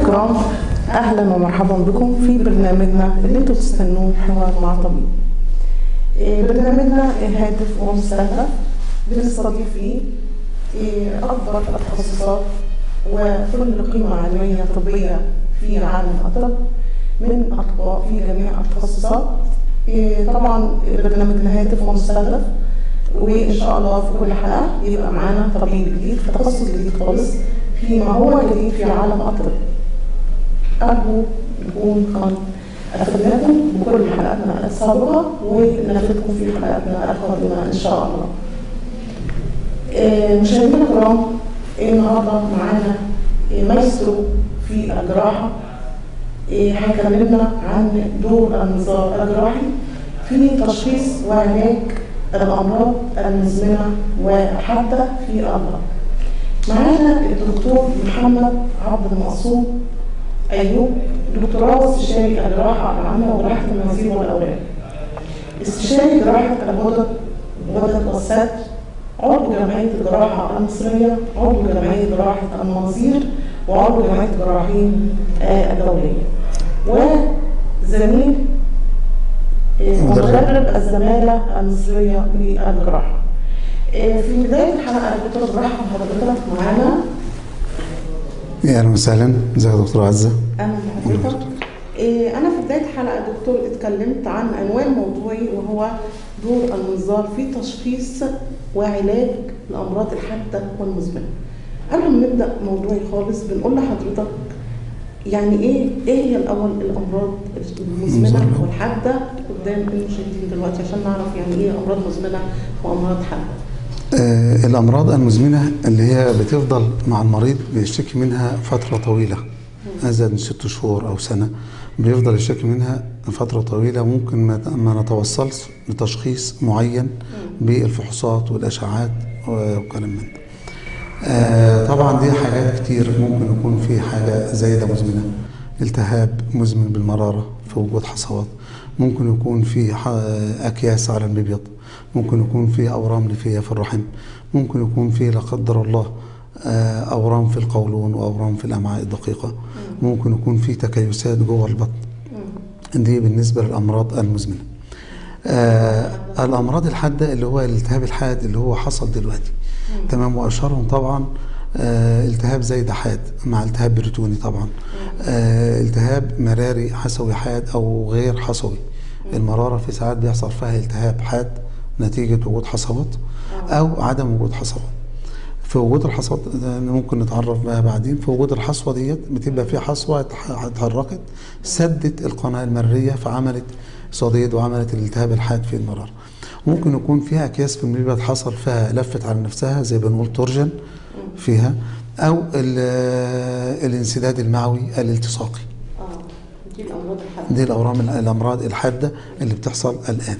الكرام اهلا ومرحبا بكم في برنامجنا اللي انتم تستنوه حوار مع طبيب إيه، برنامجنا هادف ومستهدف بنستضيف فيه إيه، اكبر التخصصات وكل قيمه علميه طبيه في عالم الطب من اطباء في جميع التخصصات إيه، طبعا برنامجنا هادف ومستهدف وان شاء الله في كل حلقه يبقى معانا طبيب جديد في تخصص جديد خالص فيما هو جديد في عالم الطب أرجو نكون قد أفدناكم بكل حلقاتنا السابقة ونفدكم في حلقاتنا القادمة إن شاء الله. آه، مشاهدينا الكرام النهارده معانا آه، مايسترو في الجراحة آه، هيكلمنا عن دور النظام الجراحي في تشخيص وعلاج الأمراض المزمنة والحادة في الأمراض. معانا الدكتور محمد عبد المقصود أيوب دكتوراه استشاري الجراحة العامة وجراحة المناظير والأوراق استشاري جراحة الغدد غدد والثدي عضو جمعية الجراحة المصرية عضو جمعية جراحة المناظير وعضو جمعية الجراحين آه، الدولية وزميل آه، ومدرب الزمالة المصرية للجراحة آه، في بداية الحلقة يا دكتور برحب بحضرتك معانا يا اهلا وسهلا ازيك يا دكتور عزه اهلا بحضرتك إيه، انا في بدايه الحلقه يا دكتور اتكلمت عن عنوان موضوعي وهو دور المنظار في تشخيص وعلاج الامراض الحاده والمزمنه قبل ما نبدا موضوعي خالص بنقول لحضرتك يعني ايه ايه هي الاول الامراض المزمنه المزمنة. والحاده قدام المشاهدين دلوقتي عشان نعرف يعني ايه امراض مزمنه وامراض حاده آه الامراض المزمنه اللي هي بتفضل مع المريض بيشتكي منها فتره طويله ازيد من ست شهور او سنه بيفضل يشتكي منها فتره طويله ممكن ما ما نتوصلش لتشخيص معين بالفحوصات والاشعاعات وكلام من ده آه طبعا دي حاجات كتير ممكن يكون في حاجه زايده مزمنه التهاب مزمن بالمراره في وجود حصوات ممكن يكون في ح- اكياس على المبيض ممكن يكون في اورام ليفيه في الرحم ممكن يكون في لا قدر الله آه، اورام في القولون واورام في الامعاء الدقيقه ممكن يكون في تكيسات جوه البطن دي بالنسبه للامراض المزمنه آه الامراض الحاده اللي هو الالتهاب الحاد اللي هو حصل دلوقتي تمام واشهرهم طبعا آه التهاب زايد حاد مع التهاب بريتوني طبعا آه التهاب مراري حسوي حاد او غير حصوي المراره في ساعات بيحصل فيها التهاب حاد نتيجه وجود حصوات او عدم وجود حصوات في وجود الحصوات ده ممكن نتعرف بها بعدين في وجود الحصوه ديت بتبقى في حصوه اتح- اتحركت سدت القناه المريه فعملت صديد وعملت الالتهاب الحاد في المراره ممكن يكون فيها اكياس في المبيض حصل فيها لفت على نفسها زي بنقول تورجن فيها او ال- الانسداد المعوي الالتصاقي اه دي الامراض الحاده دي الاورام الامراض الحاده اللي بتحصل الان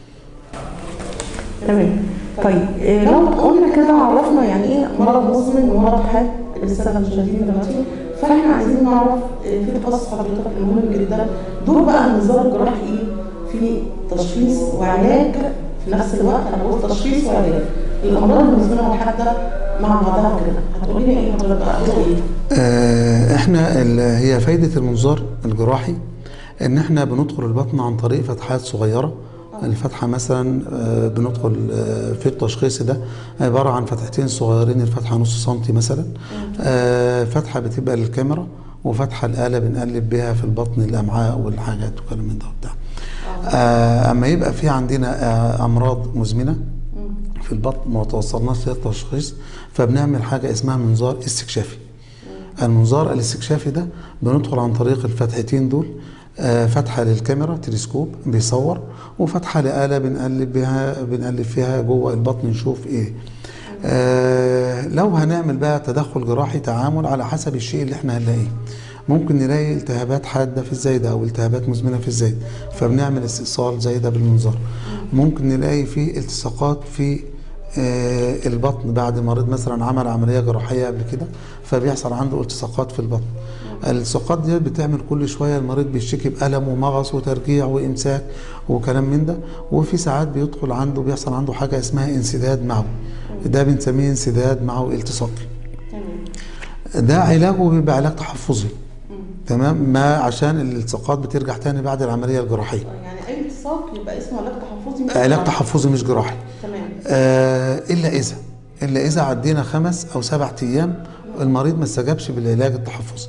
تمام طيب إيه لو قلنا كده عرفنا يعني ايه مرض مزمن ومرض حاد للساده المشاهدين دلوقتي فاحنا عايزين نعرف إيه في تخصص حضرتك المهم جدا دور بقى النظام الجراحي ايه في تشخيص وعلاج في نفس الوقت انا بقول تشخيص وعلاج الامراض المزمنه والحاده مع بعضها كده هتقولي لي ايه حضرتك بقى دور ايه؟ آه، احنا ال- هي فايدة المنظار الجراحي ان احنا بندخل البطن عن طريق فتحات صغيرة الفتحة مثلا آه، بندخل آه، في التشخيص ده عبارة عن فتحتين صغيرين الفتحة نص سنتي مثلا آه، فتحة بتبقى للكاميرا وفتحة الآلة بنقلب بيها في البطن الأمعاء والحاجات وكلام من ده وبتاع آه، أما يبقى في عندنا آه، أمراض مزمنة في البطن ما توصلناش للتشخيص فبنعمل حاجة اسمها منظار استكشافي المنظار الاستكشافي ده بندخل عن طريق الفتحتين دول آه، فتحة للكاميرا تلسكوب بيصور وفتحة لآلة بنقلب بها بنقلب فيها جوه البطن نشوف ايه آه لو هنعمل بقى تدخل جراحي تعامل على حسب الشيء اللي احنا هنلاقيه ممكن نلاقي التهابات حاده في الزايده او التهابات مزمنه في الزايده فبنعمل استئصال زايده بالمنظار ممكن نلاقي في التصاقات في آه، البطن بعد مريض مثلا عمل عمليه جراحيه قبل كده فبيحصل عنده التصاقات في البطن الالتصاقات دي بتعمل كل شويه المريض بيشتكي بالم ومغص وترجيع وامساك وكلام من ده وفي ساعات بيدخل عنده بيحصل عنده حاجه اسمها انسداد معوي ده بنسميه انسداد معوي التصاقي تمام ده علاجه بيبقى علاج تحفظي تمام ما عشان الالتصاقات بترجع تاني بعد العمليه الجراحيه يعني اي التصاق يبقى اسمه علاج تحفظي مش علاج جراحي. تحفظي مش جراحي تمام آه الا اذا الا اذا عدينا خمس او سبع ايام المريض ما استجابش بالعلاج التحفظي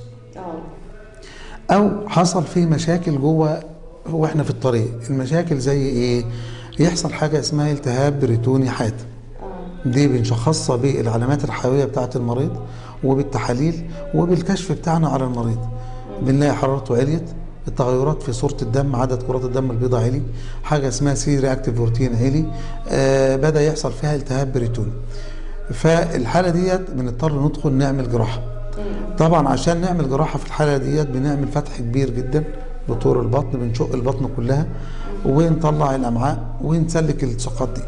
اه او حصل فيه مشاكل جوه واحنا في الطريق المشاكل زي ايه يحصل حاجه اسمها التهاب بريتوني حاد اه دي بنشخصها بالعلامات الحيويه بتاعه المريض وبالتحاليل وبالكشف بتاعنا على المريض بنلاقي حرارته عليت التغيرات في صوره الدم عدد كرات الدم البيضاء علي حاجه اسمها سي رياكتيف بروتين علي آه بدا يحصل فيها التهاب بريتوني فالحاله ديت بنضطر ندخل نعمل جراحه طبعا عشان نعمل جراحه في الحاله ديت بنعمل فتح كبير جدا بطور البطن بنشق البطن كلها ونطلع الامعاء ونسلك الالتصاقات دي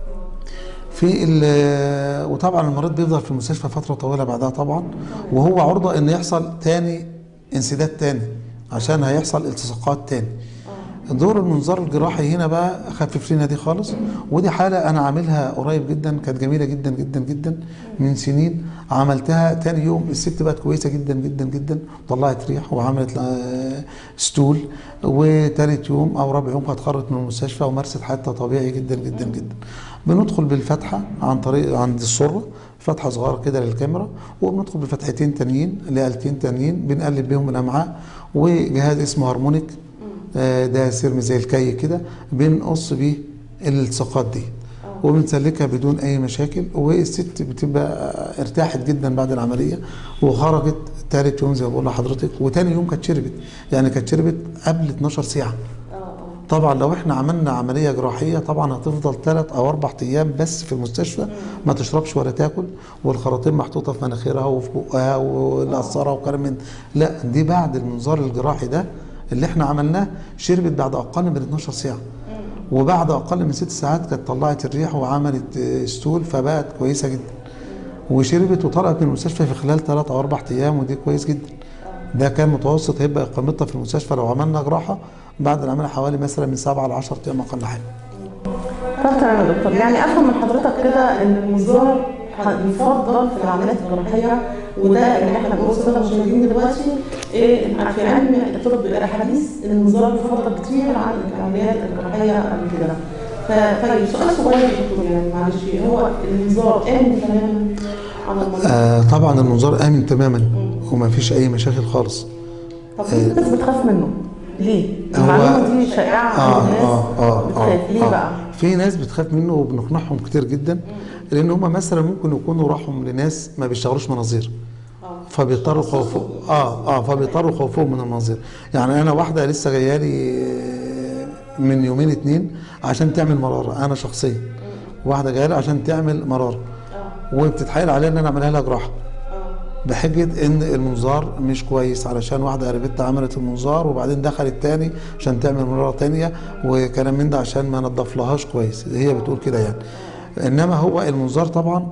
في ال- وطبعا المريض بيفضل في المستشفى فتره طويله بعدها طبعا وهو عرضه ان يحصل تاني انسداد تاني عشان هيحصل التصاقات تاني دور المنظار الجراحي هنا بقى خفف لنا دي خالص ودي حاله انا عاملها قريب جدا كانت جميله جدا جدا جدا من سنين عملتها تاني يوم الست بقت كويسه جدا جدا جدا طلعت ريح وعملت آه، ستول وتالت يوم او رابع يوم كانت خرجت من المستشفى ومارست حياتها طبيعي جدا جدا جدا بندخل بالفتحه عن طريق عند السره فتحه صغيره كده للكاميرا وبندخل بفتحتين تانيين لالتين تانيين بنقلب بيهم الامعاء وجهاز اسمه هارمونيك آه، ده سرم زي الكي كده بنقص بيه الالتصاقات دي وبنسلكها بدون اي مشاكل والست بتبقى ارتاحت جدا بعد العمليه وخرجت تالت يوم زي ما بقول لحضرتك وتاني يوم كانت شربت يعني كانت شربت قبل 12 ساعه اه اه طبعا لو احنا عملنا عمليه جراحيه طبعا هتفضل ثلاث او اربع ايام بس في المستشفى ما تشربش ولا تاكل والخراطيم محطوطه في مناخيرها وفي بقها والقصاره وكلام من لا دي بعد المنظار الجراحي ده اللي احنا عملناه شربت بعد اقل من 12 ساعه وبعد اقل من ست ساعات كانت طلعت الريح وعملت آه، ستول فبقت كويسه جدا وشربت وطلعت من المستشفى في خلال ثلاث او اربع ايام ودي كويس جدا ده كان متوسط هيبقى اقامتها في المستشفى لو عملنا جراحه بعد العمليه حوالي مثلا من سبعه ل 10 ايام اقل حاجه طب تمام يا دكتور يعني افهم من حضرتك كده ان المنظار ح- يفضل في العمليات الجراحيه وده اللي احنا بنقول للساده المشاهدين دلوقتي إيه في علم الطب الحديث المنظار يفضل كتير عن العمليات الجراحيه قبل كده ف- طيب سؤال صغير يا دكتور يعني معلش هو المنظار امن تماما عن المريض آه طبعا المنظار امن تماما وما فيش اي مشاكل خالص طب في ناس بتخاف منه ليه؟ هو- المعلومه دي شائعه آه عند الناس آه آه بتخاف ليه آه بقى؟ في ناس بتخاف منه وبنقنعهم كتير جدا لان هم مثلا ممكن يكونوا راحوا لناس ما بيشتغلوش مناظير اه فبيضطروا خوفهم اه اه فبيضطروا خوفهم من المناظير يعني انا واحده لسه جايه لي آه، من يومين اتنين عشان تعمل مراره انا شخصيا واحده جايه لي عشان تعمل مراره اه وبتتحايل عليا ان انا اعملها لها جراحه اه بحجه ان المنظار مش كويس علشان واحده قريبتها عملت المنظار وبعدين دخلت تاني عشان تعمل مراره تانيه وكلام من ده عشان ما نضفلهاش كويس هي بتقول كده يعني انما هو المنظار طبعا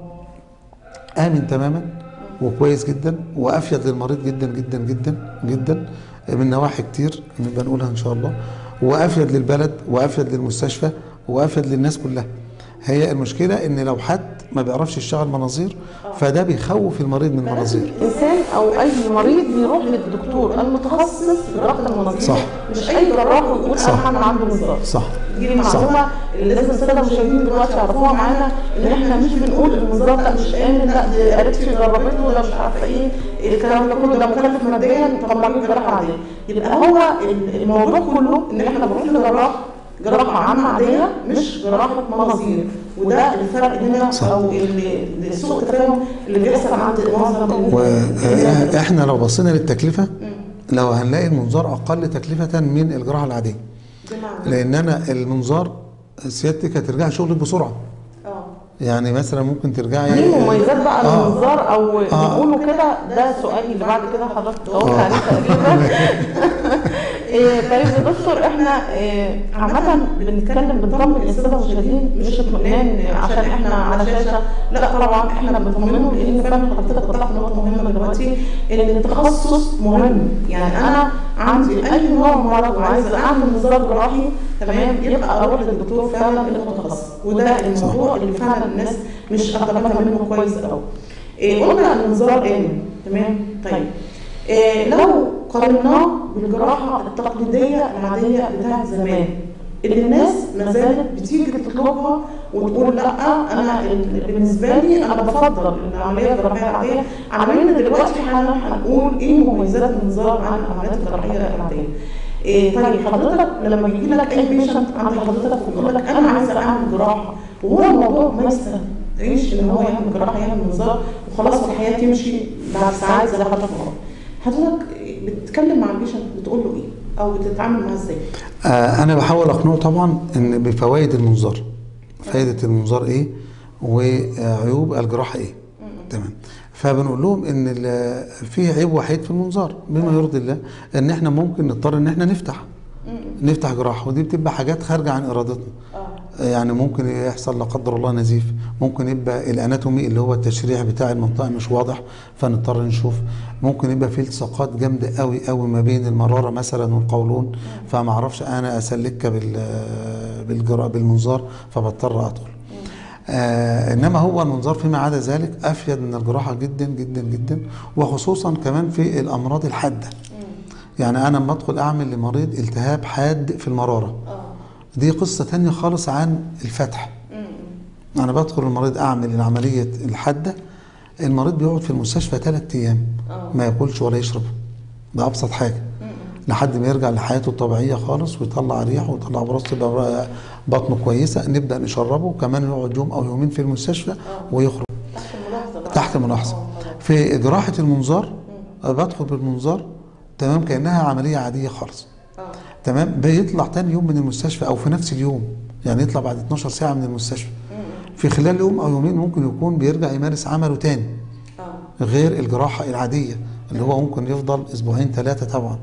امن تماما وكويس جدا وافيد للمريض جدا جدا جدا جدا من نواحي كتير نبقى نقولها ان شاء الله وافيد للبلد وافيد للمستشفى وافيد للناس كلها هي المشكله ان لو حد ما بيعرفش يشتغل مناظير فده بيخوف المريض من المناظير الانسان او اي مريض بيروح للدكتور المتخصص في جراحه المناظير صح. مش اي جراح ويقول صح. انا هعمل عنده منظار صح دي المعلومه اللي لازم الساده المشاهدين دلوقتي يعرفوها معانا ان احنا مش بنقول المنظار ده مش امن لا دي قريبتي جربته ولا مش عارفه ايه الكلام ده كله ده مكلف ماديا طب ما نجيب جراحه عاديه يبقى هو الموضوع كله ان احنا بنروح لجراح جراحه عامه عاديه مش جراحه مناظير وده الفرق هنا صح. او اللي- سوء التفاهم اللي بيحصل عند معظم ال- واحنا لو بصينا للتكلفه لو هنلاقي المنظار اقل تكلفه من الجراحه العاديه بمعنى لان انا المنظار سيادتك هترجعي شغلك بسرعه اه يعني مثلا ممكن ترجعي ليه مميزات بقى آه. المنظار او آه. بيقولوا كده ده سؤالي اللي بعد كده حضرتك جاوبت آه. عليه تقريبا إيه، طيب يا دكتور احنا إيه، عامة بنتكلم بنطمن السادة المشاهدين مش اطمئنان عشان احنا على شاشة لا طبعا احنا بنطمنهم لان فعلا حضرتك طلعت نقطة مهمة دلوقتي ان التخصص مهم يعني انا عندي اي نوع مرض وعايزة اعمل منظار جراحي تمام يبقى اروح للدكتور فعلا المتخصص وده الموضوع اللي فعلا الناس مش اخدة بالها منه كويس قوي إيه قلنا المنظار امن تمام طيب إيه لو قارناه بالجراحه التقليديه العاديه بتاعت زمان اللي الناس ما زالت بتيجي تطلبها وتقول لا انا ال- بالنسبه لي انا بفضل العمليه الجراحيه العاديه على ان دلوقتي حالا هنقول ايه مميزات المنظار عن العمليات الجراحيه العاديه إيه طيب حضرتك لما يجي لك اي بيشنت عند حضرتك ويقول لك انا عايز اعمل جراحه وهو الموضوع ما يستدعيش ان هو يعمل جراحه يعمل منظار وخلاص والحياه تمشي بعد ساعات زي حضرتك ما قلت. حضرتك بتتكلم مع البيشنت بتقول له ايه او بتتعامل معاه ازاي؟ آه انا بحاول اقنعه طبعا ان بفوائد المنظار فائده المنظار ايه وعيوب الجراحه ايه تمام فبنقول لهم ان ال- في عيب وحيد في المنظار بما يرضي الله ان احنا ممكن نضطر ان احنا نفتح نفتح جراحه ودي بتبقى حاجات خارجه عن ارادتنا يعني ممكن يحصل لا قدر الله نزيف ممكن يبقى الاناتومي اللي هو التشريح بتاع المنطقه مش واضح فنضطر نشوف ممكن يبقى في التصاقات جامده قوي قوي ما بين المراره مثلا والقولون فما اعرفش انا اسلكها بال بالجرا بالمنظار فبضطر اطول آه انما هو المنظار فيما عدا ذلك افيد من الجراحه جدا جدا جدا وخصوصا كمان في الامراض الحاده يعني انا لما ادخل اعمل لمريض التهاب حاد في المراره دي قصه تانية خالص عن الفتح انا بدخل المريض اعمل العمليه الحاده المريض بيقعد في المستشفى ثلاث ايام ما ياكلش ولا يشرب ده ابسط حاجه لحد ما يرجع لحياته الطبيعيه خالص ويطلع ريح ويطلع براس تبقى بطنه كويسه نبدا نشربه وكمان يقعد يوم او يومين في المستشفى ويخرج تحت الملاحظه بقى. تحت ملاحظه في جراحه المنظار بدخل بالمنظار تمام كانها عمليه عاديه خالص اه تمام بيطلع تاني يوم من المستشفى او في نفس اليوم يعني يطلع بعد 12 ساعه من المستشفى في خلال يوم او يومين ممكن يكون بيرجع يمارس عمله تاني اه غير الجراحه العاديه اللي هو ممكن يفضل اسبوعين ثلاثه طبعا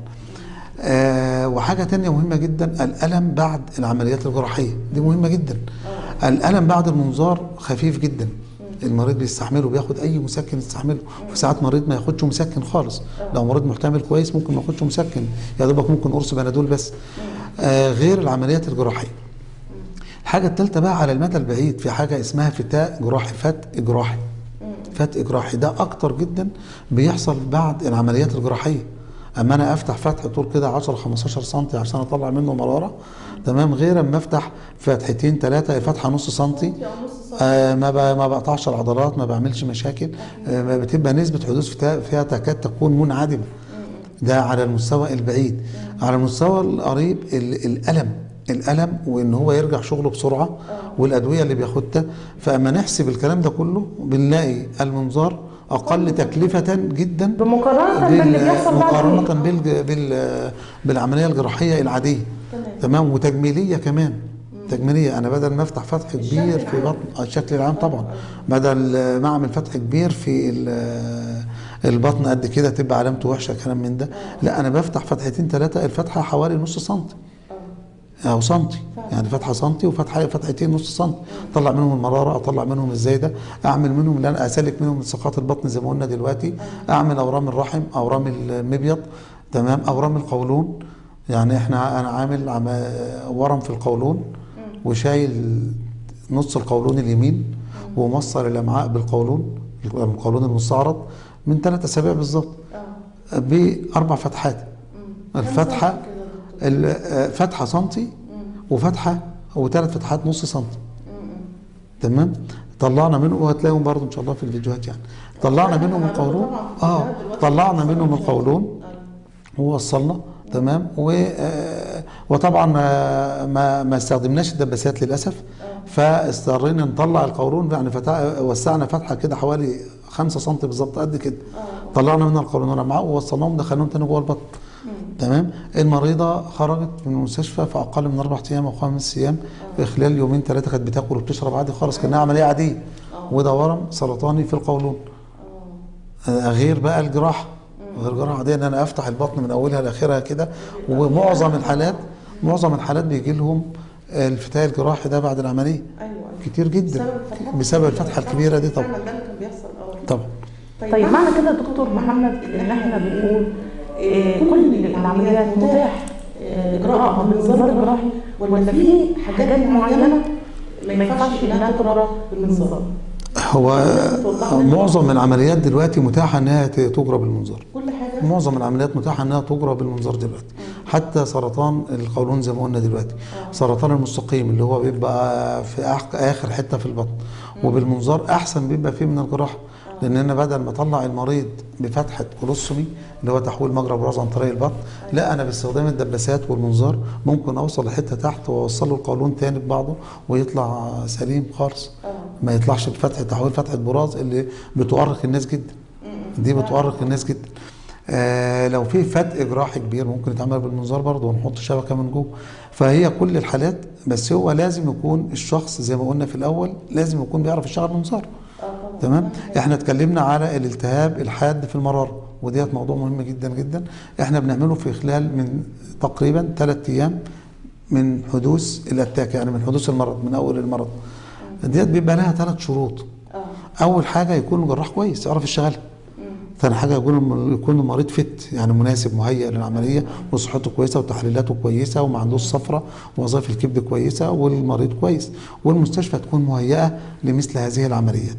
آه وحاجه تانية مهمه جدا الالم بعد العمليات الجراحيه دي مهمه جدا الالم بعد المنظار خفيف جدا المريض بيستحمله بياخد اي مسكن يستحمله وفي ساعات مريض ما ياخدش مسكن خالص لو مريض محتمل كويس ممكن ما ياخدش مسكن يا دوبك ممكن قرص بنادول بس آه غير العمليات الجراحيه الحاجه الثالثه بقى على المدى البعيد في حاجه اسمها فتاء جراحي فتق جراحي فتق جراحي ده اكتر جدا بيحصل بعد العمليات الجراحيه اما انا افتح فتح طول كده 10 15 سم عشان اطلع منه مراره تمام غير اما افتح فتحتين ثلاثه فتحه نص سنتي آه ما ب- ما بقطعش العضلات ما بعملش مشاكل آه ما بتبقى نسبه حدوث فتاء فيها تكاد تكون منعدمه ده على المستوى البعيد على المستوى القريب ال- الالم الالم وان هو يرجع شغله بسرعه والادويه اللي بياخدها فاما نحسب الكلام ده كله بنلاقي المنظار اقل تكلفه جدا بمقارنه باللي بال- بيحصل بعد مقارنه بال بال بالعمليه الجراحيه العاديه تمام. تمام وتجميليه كمان تجميليه انا بدل ما افتح فتح كبير في بطن الشكل العام طبعا بدل ما اعمل فتح كبير في ال- البطن قد كده تبقى علامته وحشه كلام من ده لا انا بفتح فتحتين ثلاثه الفتحه حوالي نص سنتي او سنتي يعني فتحه سنتي وفتحه فتحتين نص سنتي اطلع منهم المراره اطلع منهم الزايده اعمل منهم اللي انا اسلك منهم السقاط البطن زي ما قلنا دلوقتي اعمل اورام الرحم اورام المبيض تمام اورام القولون يعني احنا انا عامل عم- ورم في القولون وشايل نص القولون اليمين وموصل الامعاء بالقولون القولون المستعرض من ثلاث اسابيع بالظبط باربع فتحات الفتحه ال- آه، فتحه سنتي وفتحه وثلاث فتحات نص سنتي تمام طلعنا منه وهتلاقيهم برضو ان شاء الله في الفيديوهات يعني طلعنا منهم القولون اه طلعنا منهم القولون ووصلنا تمام و آه، وطبعا ما ما, ما استخدمناش الدباسات للاسف فاضطرينا نطلع القولون يعني فتح وسعنا فتحه كده حوالي 5 سم بالظبط قد كده طلعنا منها القولون والامعاء ووصلناهم دخلناهم تاني جوه البطن تمام المريضه خرجت من المستشفى في اقل من اربع ايام او خمس ايام في خلال يومين ثلاثه كانت بتاكل وبتشرب عادي خالص كانها عمليه عاديه وده ورم سرطاني في القولون آه، غير بقى الجراحه غير جراحه عاديه ان انا افتح البطن من اولها لاخرها كده ومعظم الحالات معظم الحالات بيجي لهم الفتاة الجراحي ده بعد العمليه ايوه كتير جدا بسبب الفتحات بسبب الفتحه الكبيره دي طبعا فعلا ده اللي كان بيحصل اه طبعا طيب معنى كده يا دكتور محمد ان احنا بنقول إيه كل العمليات متاح إيه، اجراءها بالمنظار الجراحي ولا في حاجات معينه ما ينفعش انها تجرى بالمنظار هو معظم العمليات دلوقتي متاحه انها ت- تجرى بالمنظار كل حاجه معظم العمليات متاحه انها تجرى بالمنظار دلوقتي حتى سرطان القولون زي ما قلنا دلوقتي سرطان المستقيم اللي هو بيبقى في آخ- اخر حته في البطن وبالمنظار احسن بيبقى فيه من الجراحه لان انا بدل ما اطلع المريض بفتحه كولوستومي اللي هو تحويل مجرى براز عن طريق البطن لا انا باستخدام الدباسات والمنظار ممكن اوصل لحته تحت واوصل له القولون تاني ببعضه ويطلع سليم خالص ما يطلعش بفتحه تحويل فتحه براز اللي بتؤرق الناس جدا دي بتؤرق الناس جدا آه لو في فتق جراحي كبير ممكن يتعمل بالمنظار برضه ونحط شبكه من جوه فهي كل الحالات بس هو لازم يكون الشخص زي ما قلنا في الاول لازم يكون بيعرف يشتغل منظار تمام احنا اتكلمنا على الالتهاب الحاد في المراره وديت موضوع مهم جدا جدا احنا بنعمله في خلال من تقريبا ثلاث ايام من حدوث الاتاك يعني من حدوث المرض من اول المرض ديت بيبقى لها ثلاث شروط اول حاجه يكون الجراح كويس يعرف يشتغلها ثاني حاجه يكون يكون المريض فت يعني مناسب مهيئ للعمليه وصحته كويسه وتحليلاته كويسه وما عندوش صفرة ووظائف الكبد كويسه والمريض كويس والمستشفى تكون مهيئه لمثل هذه العمليات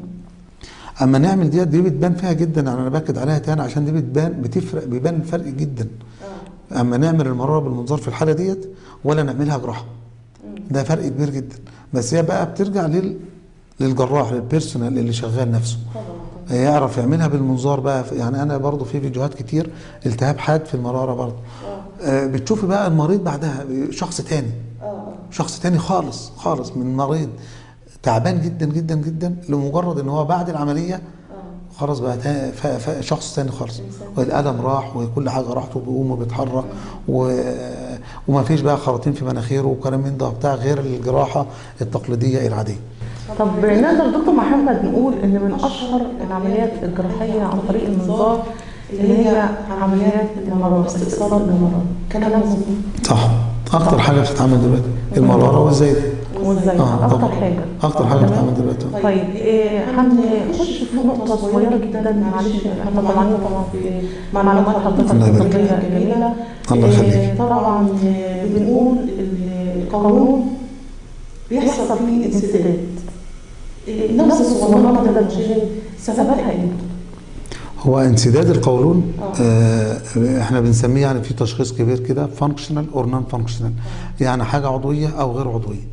اما نعمل ديت دي بتبان فيها جدا يعني انا باكد عليها تاني عشان دي بتبان بتفرق بيبان الفرق جدا اما نعمل المراره بالمنظار في الحاله ديت ولا نعملها جراحه ده فرق كبير جدا بس هي بقى بترجع لل للجراح للبيرسونال اللي شغال نفسه يعرف يعملها بالمنظار بقى يعني انا برضو في فيديوهات كتير التهاب حاد في المراره برضو آه بتشوفي بقى المريض بعدها شخص تاني شخص تاني خالص خالص من مريض تعبان جدا جدا جدا لمجرد ان هو بعد العمليه خلاص بقى تا- ف- ف- شخص تاني خالص والالم راح وكل حاجه راحت وبيقوم وبيتحرك و... وما فيش بقى خراطيم في مناخيره وكلام من ده بتاع غير الجراحه التقليديه العاديه طب نقدر دكتور محمد نقول ان من اشهر العمليات الجراحيه عن طريق المنظار اللي هي عمليات المراره استئصال المراره كلام مظبوط صح اكتر حاجه بتتعمل دلوقتي المراره والزايد وازاي آه، اكتر طبعاً. حاجه اكتر حاجه تمام؟ بتتعمل دلوقتي طيب إيه، هنخش في نقطة صغيرة جدا معلش احنا طبعا طبعا في معلومات حضرتك الله يبارك. الطبية الجميلة الله إيه، يخليك. طبعا آه، بنقول القولون بيحصل فيه انسداد إيه، نفس الصغيرة كده الجين سببها ايه؟ هو انسداد القولون آه احنا بنسميه يعني في تشخيص كبير كده فانكشنال اور نون فانكشنال يعني حاجه عضويه او غير عضويه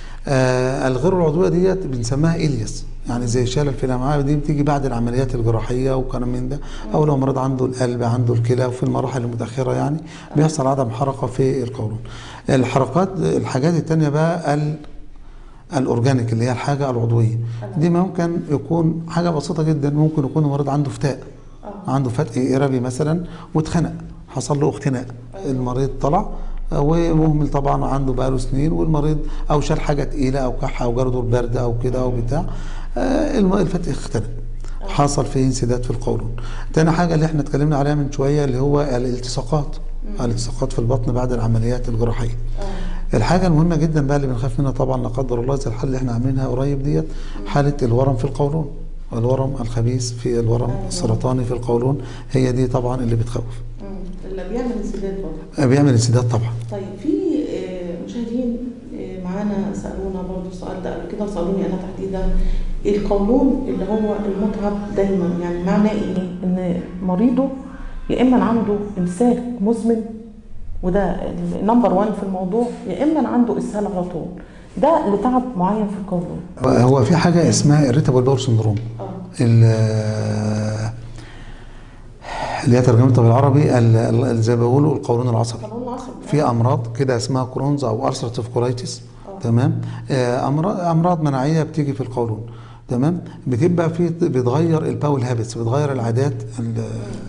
آه الغير العضويه ديت بنسميها الياس يعني زي شلل في الامعاء دي بتيجي بعد العمليات الجراحيه وكلام من ده او لو مريض عنده القلب عنده الكلى وفي المراحل المتاخره يعني بيحصل عدم حركه في القولون الحركات الحاجات التانية بقى ال الاورجانيك اللي هي الحاجه العضويه دي ممكن يكون حاجه بسيطه جدا ممكن يكون المريض عنده فتاء عنده فتق اربي مثلا واتخنق حصل له اختناق المريض طلع آه، ومهمل طبعا عنده بقاله سنين والمريض او شال حاجه تقيله او كح او جاله دور برد او كده او بتاع آه، الم- الفتق اختنق حصل فيه انسداد في القولون تاني حاجه اللي احنا اتكلمنا عليها من شويه اللي هو الالتصاقات الالتصاقات في البطن بعد العمليات الجراحيه الحاجة المهمة جدا بقى اللي بنخاف منها طبعا لا قدر الله زي الحالة اللي احنا عاملينها قريب ديت حالة الورم في القولون الورم الخبيث في الورم السرطاني في القولون هي دي طبعا اللي بتخوف اللي بيعمل انسداد برضه بيعمل انسداد طبعا طيب في آه، مشاهدين آه، معانا سالونا برضو السؤال ده قبل كده وسالوني انا تحديدا القولون اللي هو المتعب دايما يعني معناه ايه؟ ان مريضه يا اما عنده امساك مزمن وده النمبر 1 في الموضوع يا اما عنده اسهال على طول ده لتعب معين في القولون هو في حاجة اسمها irritable bowel syndrome اه ال- اللي هي ترجمتها بالعربي ال- ال- زي ما بيقولوا القولون العصبي القولون العصبي في امراض كده اسمها كرونز او ارثرتيف كولايتس تمام آه، امراض امراض مناعيه بتيجي في القولون تمام بتبقى في بتغير الباول هابتس بتغير العادات ال-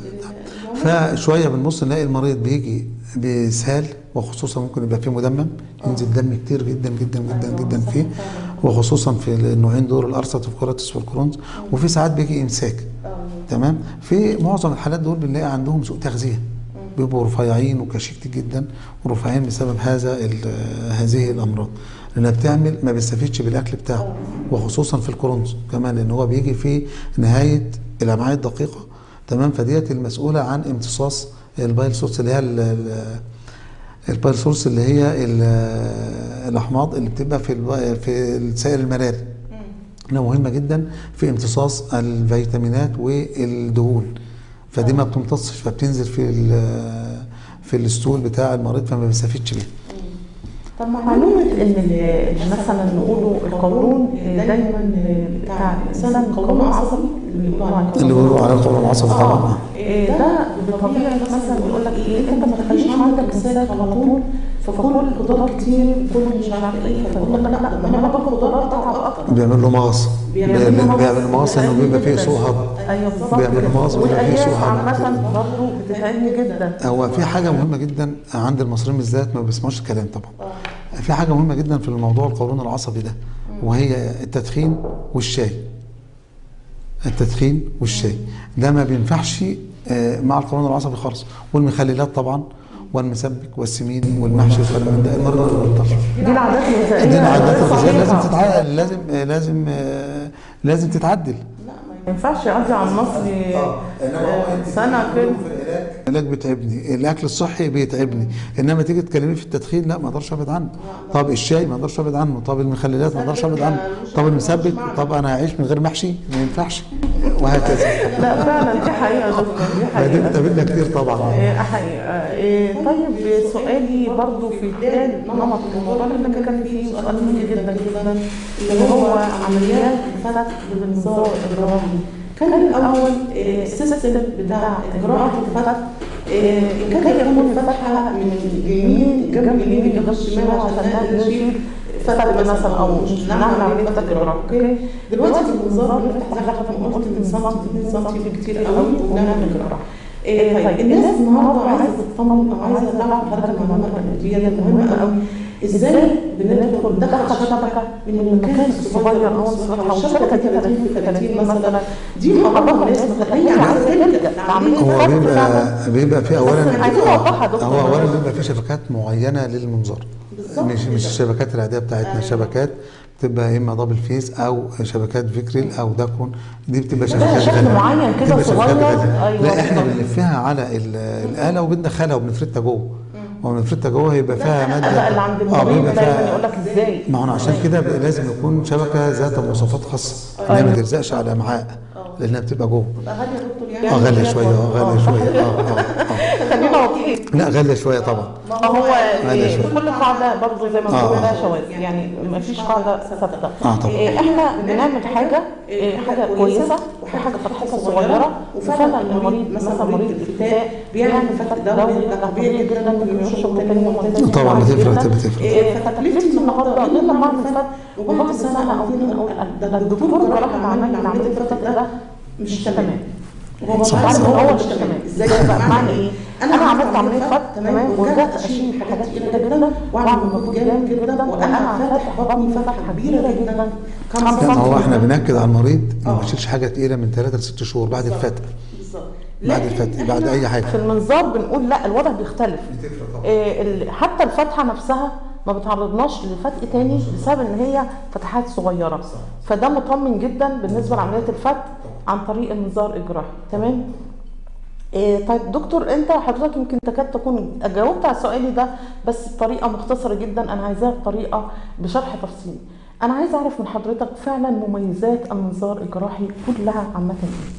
فشويه بنبص نلاقي المريض بيجي بيسهال وخصوصا ممكن يبقى فيه مدمم ينزل دم كتير جدا جدا جدا جدا فيه وخصوصا في النوعين دول الارثرتيف كولايتس والكرونز وفي ساعات بيجي امساك تمام في معظم الحالات دول بنلاقي عندهم سوء تغذيه بيبقوا رفيعين وكشكت جدا ورفيعين بسبب هذا ال- هذه الامراض لانها بتعمل ما بيستفيدش بالاكل بتاعه وخصوصا في الكرونز كمان لان هو بيجي في نهايه الامعاء الدقيقه تمام فديت المسؤوله عن امتصاص البايل سورس اللي هي ال- ال- البايل سورس اللي هي ال- الاحماض اللي بتبقى في الب- في السائل المراري انها مهمه جدا في امتصاص الفيتامينات والدهون فدي ما بتمتصش فبتنزل في ال- في الستول بتاع المريض فما بيستفيدش بيها طب معلومة إن ال- مثلا نقوله القولون دايما بتاع الإنسان القولون العصبي اللي بيقولوا عليه اللي بيقولوا على القولون العصبي طبعا اه آه. إيه ده بطبيعة مثلا بيقول لك ايه انت ما تخليش عندك مساك على طول فكل خضار كتير كل مش عارف ايه فيقول لك لا لا ما انا باكل خضار تعب اكتر بيعمل له مغص بيعمل بيعمل له بيعمل مغص انه بيبقى فيه سوء هضم ايوه بالظبط بيعمل كده. مغص بيبقى فيه سوء والالياف هضم عامة برضه بتتعبني جدا هو في حاجه مهمه جدا عند المصريين بالذات ما بيسمعوش الكلام طبعا في حاجه مهمه جدا في الموضوع القولون العصبي ده وهي التدخين والشاي التدخين والشاي ده ما بينفعش آه، مع القولون العصبي خالص والمخللات طبعا والمسبك والسمين والمحشي والكلام من ده المرضى ما بيبطلش دي العادات الغذائية دي العادات غير الغذائيه لازم صحيحة. تتعدل لازم آه، لازم آه، لازم تتعدل ما ينفعش يعدي على المصري آه، سنة كده العلاج بيتعبني الاكل الصحي بيتعبني انما تيجي تكلمني في التدخين لا ما اقدرش ابعد عنه طب الشاي ما اقدرش ابعد عنه طب المخللات ما اقدرش ابعد عنه طب المسبك طب انا هعيش من غير محشي ما ينفعش وهكذا لا فعلا دي حقيقة يا دكتور دي فدي حقيقة بتقابلنا كتير طبعا إيه، حقيقة إيه، طيب سؤالي برضو في بداية نمط الموضوع اللي احنا بنتكلم فيه سؤال مهم جدا جدا اللي هو عمليات الفتح بالمنظار الجراحي كان الأول إيه، السيستم بتاع إجراء الفتح إيه، كان يكون الفتحة من اليمين جنب اليمين جنب الشمال عشان نقدر نشيل فتح مثلا أو نعمل عملية فتح جراحي أوكي دلوقتي بالمنظار بنفتح زي ما قلت من سنتي 2 سنتي كتير قوي وبنعمل جراحة إيه طيب الناس النهارده عايزه تطمن او عايزه تعرف هذا المعلومه دي مهمه قوي ازاي بندخل ندخل شبكه من المكان الصغير او الصغير والشبكه دي 30 في 30 مثلا دي معظم الناس هي عايزه تبدا عمليه هو فتح بيبقى بيبقى في اولا عايزين نوضحها يا دكتور. هو اولا بيبقى في شبكات معينه للمنظار بالظبط مش مش الشبكات العاديه بتاعتنا شبكات بتبقى يا اما دبل فيس او شبكات فيكريل او داكون دي بتبقى شبكات شكل غالية. معين كده بتبقى شبكات صغير. غالية. أيوة لا احنا بالظبط. بنلفها على ال- الاله وبندخلها وبنفردها جوه وبنفردها جوه هيبقى فيها ماده لا اللي عند اه المريض بيبقى دايما فيها يقول لك ازاي ما هو عشان كده بقى لازم يكون شبكه ذات مواصفات خاصه انها ما تلزقش على امعاء لانها بتبقى جوه غاليه يا دكتور يعني اه غاليه شويه اه غاليه شويه اه اه اه خلينا واضحين لا غاليه شويه طبعا ما هو غالية إيه، شوية. كل قاعدة برضه زي ما آه. بنقول لها شواذ يعني ما فيش قاعدة ثابتة آه طبعا. إيه، احنا بنعمل حاجة إيه، حاجة كويسة وحاجة فتحتها صغيرة وفعلا المريض مثلا مريض الفتاء بيعمل فتح دوري ده طبيعي جدا ممكن يشرب تاني يوم وتالت طبعا يوم بتفرق، جداً. بتفرق. إيه، فتكلفتي النهارده غير لما اعمل فتح وبعد سنة او اتنين او ده الدكتور جراح عمل لي عملية الفتح ده مش تمام هو صح، بعد صح. ما هو مش تمام ازاي بقى معنى ايه انا عملت عمليه فتح تمام ورجعت اشيل في حاجات كتيره جدا واعمل مجهود جامد جدا وانا فاتح بطني فتحه كبيره جدا كم لا ما هو احنا سنتي. بناكد على المريض ما آه. بيشيلش حاجه تقيله من 3 ل 6 شهور بعد الفتح بالظبط بعد لكن الفتح إحنا بعد اي حاجه في المنظار بنقول لا الوضع بيختلف إيه ال- حتى الفتحه نفسها ما بتعرضناش لفتق تاني بسبب ان هي فتحات صغيره فده مطمن جدا بالنسبه لعمليه الفتح عن طريق المنظار الجراحي تمام إيه طيب دكتور انت حضرتك يمكن تكاد تكون جاوبت على سؤالي ده بس بطريقه مختصره جدا انا عايزاها بطريقه بشرح تفصيلي انا عايزه اعرف من حضرتك فعلا مميزات المنظار الجراحي كلها عامه ايه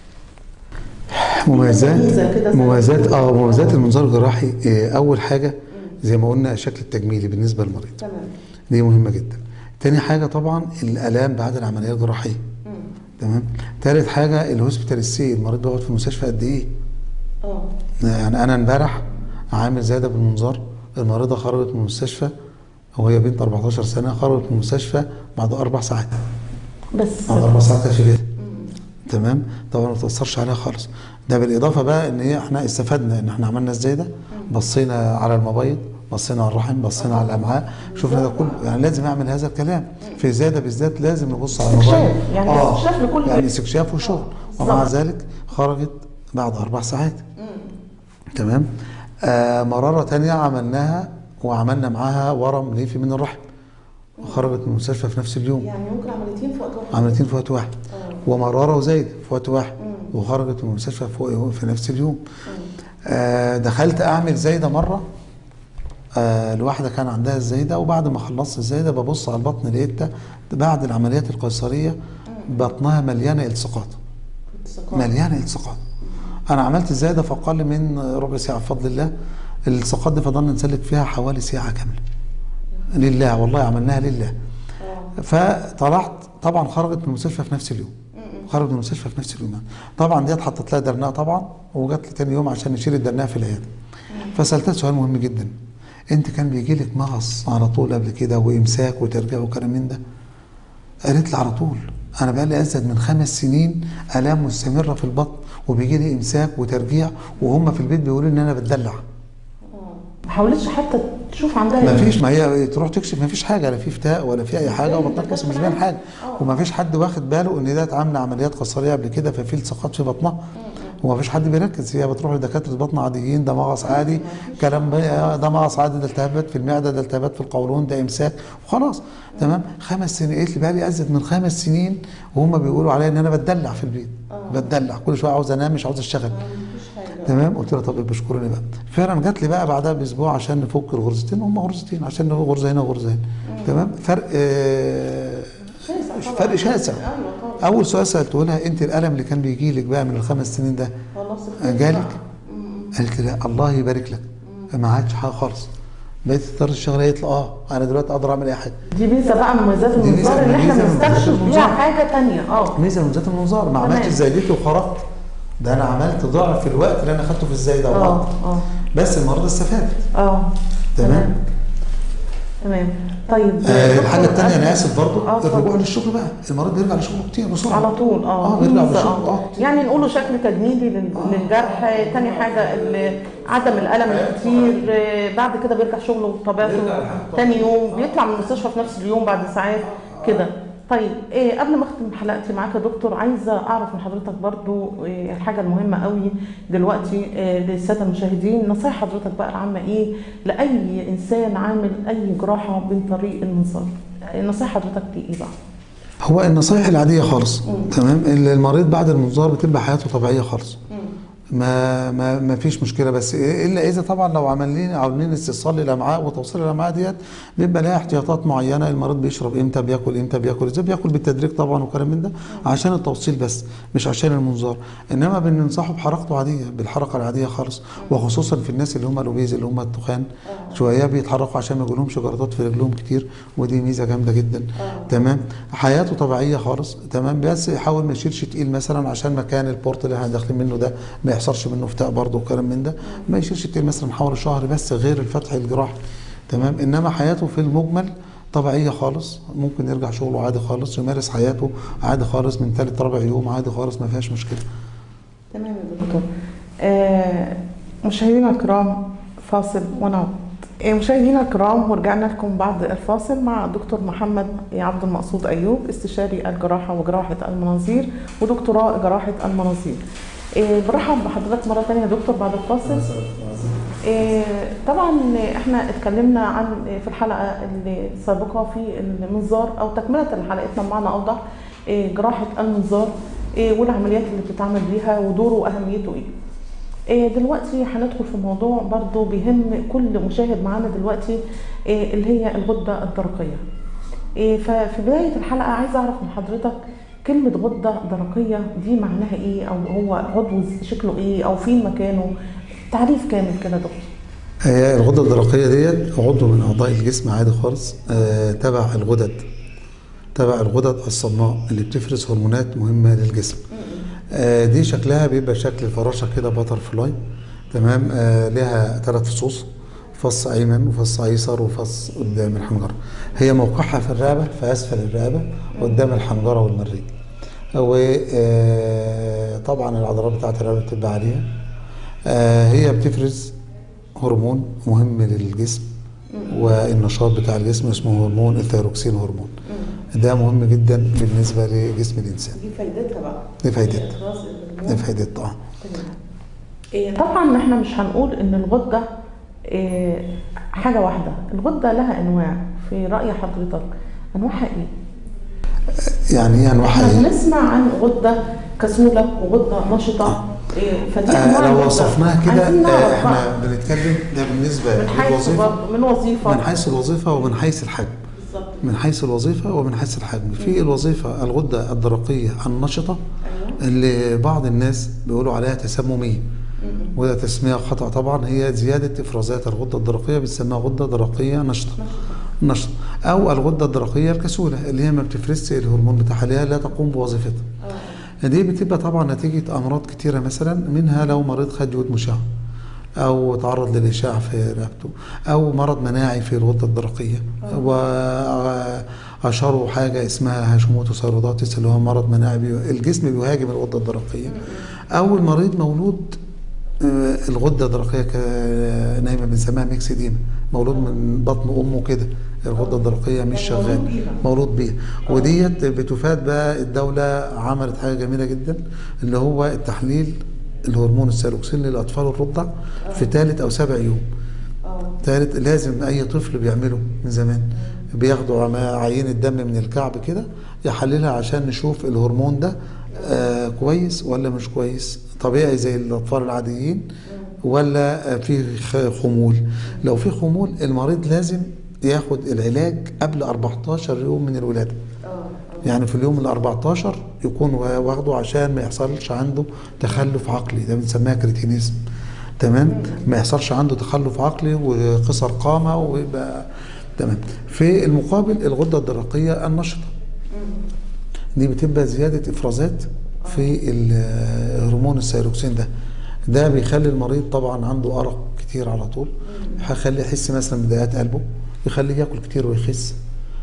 مميزات ميزة كده زي- مميزات اه مميزات المنظار الجراحي آه، اول حاجه زي ما قلنا الشكل التجميلي بالنسبه للمريض تمام دي مهمه جدا تاني حاجه طبعا الالام بعد العمليه الجراحيه تمام تالت حاجه الهوسبيتال ستي المريض بيقعد في المستشفى قد ايه اه يعني انا امبارح عامل زياده بالمنظار المريضه خرجت من المستشفى وهي بنت 14 سنه خرجت من المستشفى بعد اربع ساعات بس بعد اربع ساعات تشريح تمام طبعا ما تاثرش عليها خالص ده بالاضافه بقى ان هي احنا استفدنا ان احنا عملنا ازاي ده بصينا على المبيض بصينا على الرحم بصينا على الامعاء شفنا ده كله يعني لازم اعمل هذا الكلام في الزياده بالذات لازم نبص على المبيض استكشاف، يعني استكشاف لكل يعني استكشاف وشغل ومع بالظبط. ذلك خرجت بعد اربع ساعات تمام آه مرارة تانية عملناها وعملنا معاها ورم ليفي من الرحم وخرجت من المستشفى في نفس اليوم يعني ممكن عمليتين في وقت واحد عملتين في وقت واحد آه. ومرارة وزايدة في وقت واحد وخرجت من المستشفى في, في نفس اليوم آه دخلت أعمل زايدة مرة آه الواحدة كان عندها الزايدة وبعد ما خلصت الزايدة ببص على البطن لقيتها بعد العمليات القيصرية بطنها مليانة التصاقات التساقط. مليانه التصاقات انا عملت الزياده في اقل من ربع ساعه بفضل الله الساقات دي فضلنا نسلك فيها حوالي ساعه كامله لله والله عملناها لله فطلعت طبعا خرجت من المستشفى في نفس اليوم خرجت من المستشفى في نفس اليوم طبعا ديت حطت لها درناء طبعا وجات لي تاني يوم عشان نشيل الدرناء في العياده فسالتها سؤال مهم جدا انت كان بيجي لك مغص على طول قبل كده وامساك وترجيع وكلام من ده قالت لي على طول انا بقى لي ازيد من خمس سنين الام مستمره في البطن وبيجي لي امساك وترجيع وهم في البيت بيقولوا ان انا بتدلع ما حاولتش حتى تشوف عندها ما إيه؟ فيش ما هي تروح تكشف ما فيش حاجه لا في فتاء ولا في اي حاجه وبطنها كويس مش باين حاجه وما فيش حد واخد باله ان ده عامله عمليات قصريه قبل كده ففي التصاقات في بطنها وما فيش حد بيركز هي بتروح لدكاتره بطن عاديين ده مغص عادي كلام بقى- ده مغص عادي ده التهابات في المعده ده التهابات في القولون ده امساك وخلاص تمام خمس سنين قالت لي بقى لي ازيد من خمس سنين وهم بيقولوا عليا ان انا بتدلع في البيت بتدلع كل شويه عاوز انام مش عاوز اشتغل تمام قلت لها طب بشكرني بقى فعلا جات لي بقى بعدها باسبوع عشان نفك الغرزتين هم غرزتين عشان نفك غرزه هنا وغرزه هنا تمام فرق آه شاسع طبعاً. فرق شاسع ايوه طبعا اول سؤال سالته لها انت الالم اللي كان بيجي لك بقى من الخمس سنين ده خلاص الخير جالك بقى. قالت لي لا الله يبارك لك ما عادش حاجه خالص بقيت تقدر تشتغل قالت لي اه انا دلوقتي اقدر اعمل اي حاجه دي ميزه بقى من مميزات دي ميزة المنظار ان احنا ميزة من بنستكشف مميزات بيها المنظار. حاجه تانية اه ميزه من ذات المنظار ما تمام. عملتش زايدتي وخرجت ده انا عملت ضعف الوقت اللي انا خدته في الزايده اه وخرجت اه بس المرضى استفادت اه تمام تمام طيب آه دكتور، الحاجه الثانيه أنا- انا اسف برضو آه، اتفضل. الرجوع للشغل بقى المريض بيرجع لشغله كتير بسرعه على طول اه اه بيرجع ميزة، لشغله اه يعني نقوله شكل تجميلي لل- للجرح تاني حاجة ال- عدم الألم الكتير آه، بعد كده بيرجع شغله بطبيعته تاني يوم بيطلع من المستشفى في نفس اليوم بعد ساعات كده طيب إيه قبل ما اختم حلقتي معاك يا دكتور عايزه اعرف من حضرتك برضو إيه الحاجه المهمه قوي دلوقتي إيه للساده المشاهدين نصايح حضرتك بقى العامه ايه لاي انسان عامل اي جراحه من طريق المنظار إيه نصايح حضرتك دي ايه بقى؟ هو النصايح العاديه خالص تمام المريض بعد المنظار بتبقى حياته طبيعيه خالص ما ما ما فيش مشكله بس إيه الا اذا طبعا لو عاملين عاملين استئصال للامعاء وتوصيل الامعاء ديت بيبقى لها احتياطات معينه المريض بيشرب امتى بياكل امتى بياكل ازاي بياكل بالتدريج طبعا وكلام من ده عشان التوصيل بس مش عشان المنظار انما بننصحه بحركته عاديه بالحركه العاديه خالص وخصوصا في الناس اللي هم الاوبيز اللي هم التخان شويه بيتحركوا عشان ما يجيلهمش جلطات في رجلهم كتير ودي ميزه جامده جدا تمام حياته طبيعيه خالص تمام بس يحاول ما يشيلش تقيل مثلا عشان مكان البورت اللي احنا داخلين منه ده ما يحصلش منه فتاء برضه وكلام من ده ما يشيلش تقيل مثلا حوالي شهر بس غير الفتح الجراحي تمام انما حياته في المجمل طبيعيه خالص ممكن يرجع شغله عادي خالص يمارس حياته عادي خالص من ثالث رابع يوم عادي خالص ما فيهاش مشكله تمام يا دكتور آه مشاهدينا الكرام فاصل ونعود آه مشاهدينا الكرام ورجعنا لكم بعد الفاصل مع دكتور محمد عبد المقصود ايوب استشاري الجراحه وجراحه المناظير ودكتوراه جراحه المناظير آه برحب بحضرتك مره ثانيه يا دكتور بعد الفاصل آه، طبعا احنا اتكلمنا عن في الحلقه السابقه في المنظار او تكمله لحلقتنا بمعنى اوضح آه، جراحه المنظار آه، والعمليات اللي بتتعمل بيها ودوره واهميته ايه آه، دلوقتي هندخل في موضوع برضو بيهم كل مشاهد معانا دلوقتي آه، اللي هي الغده الدرقيه آه، ففي بدايه الحلقه عايزه اعرف من حضرتك كلمة غدة درقية دي معناها ايه او هو عضو شكله ايه او فين مكانه تعريف كامل كده دكتور هي الغدة الدرقية ديت عضو من أعضاء الجسم عادي خالص آه تبع الغدد تبع الغدد الصماء اللي بتفرز هرمونات مهمة للجسم آه دي شكلها بيبقى شكل فراشة كده باتر فلاي تمام آه لها ثلاث فصوص فص أيمن وفص أيسر وفص قدام الحنجرة هي موقعها في الرقبة في أسفل الرقبة قدام الحنجرة والمريء وطبعا العضلات بتاعت الرقبة بتبقى عليها آه هي بتفرز هرمون مهم للجسم والنشاط بتاع الجسم اسمه هرمون الثيروكسين هرمون ده مهم جدا بالنسبة لجسم الإنسان دي فايدتها بقى دي فايدتها دي فايدتها اه إيه، طبعا احنا مش هنقول ان الغده إيه، حاجه واحده الغده لها انواع في راي حضرتك انواعها ايه يعني ايه انواعها احنا ايه؟ بنسمع عن غده كسوله وغده نشطه إيه، فدي أنواع آه لو الغدة. وصفناها كده عايزين آه نعرف احنا بقى بنتكلم ده بالنسبة من حيث للوظيفة برضه من وظيفه من حيث الوظيفة ومن حيث الحجم بالظبط من حيث الوظيفة ومن حيث الحجم في الوظيفة الغدة الدرقية النشطة ايوه اللي بعض الناس بيقولوا عليها تسممية م-م. وده تسمية خطأ طبعا هي زيادة إفرازات الغدة الدرقية بنسميها غدة درقية نشطة نشطة أو الغدة الدرقية الكسولة اللي هي ما بتفرزش الهرمون بتاعها اللي هي لا تقوم بوظيفتها اه دي بتبقى طبعا نتيجة أمراض كتيرة مثلا منها لو مريض خد جهد مشع أو تعرض للإشعاع في رقبته أو مرض مناعي في الغدة الدرقية وأشاروا حاجة اسمها هاشيموتوثايروداتس اللي هو مرض مناعي بي- الجسم بيهاجم الغدة الدرقية أو المريض مولود آه، الغدة الدرقية ك- نايمة بنسميها ميكسيديما مولود من بطن أمه كده الغدة الدرقية مش يعني مولود شغالة بيها. مولود بيها وديت بتفاد بقى الدولة عملت حاجة جميلة جدا اللي هو التحليل الهرمون السيروكسين للأطفال الرضع في ثالث أو سابع يوم اه ثالث لازم أي طفل بيعمله من زمان بياخدوا عم- عينة دم من الكعب كده يحللها عشان نشوف الهرمون ده آه كويس ولا مش كويس طبيعي زي الأطفال العاديين ولا آه، في خ- خمول لو في خمول المريض لازم ياخد العلاج قبل 14 يوم من الولادة اه يعني في اليوم ال 14 يكون وا- واخده عشان ما يحصلش عنده تخلف عقلي ده بنسميها كريتينيزم تمام ما يحصلش عنده تخلف عقلي وقصر قامه ويبقى تمام في المقابل الغده الدرقيه النشطه دي بتبقى زياده افرازات في ال- هرمون السيروكسين ده ده بيخلي المريض طبعا عنده ارق كتير على طول هيخليه يحس مثلا بدقات قلبه يخليه ياكل كتير ويخس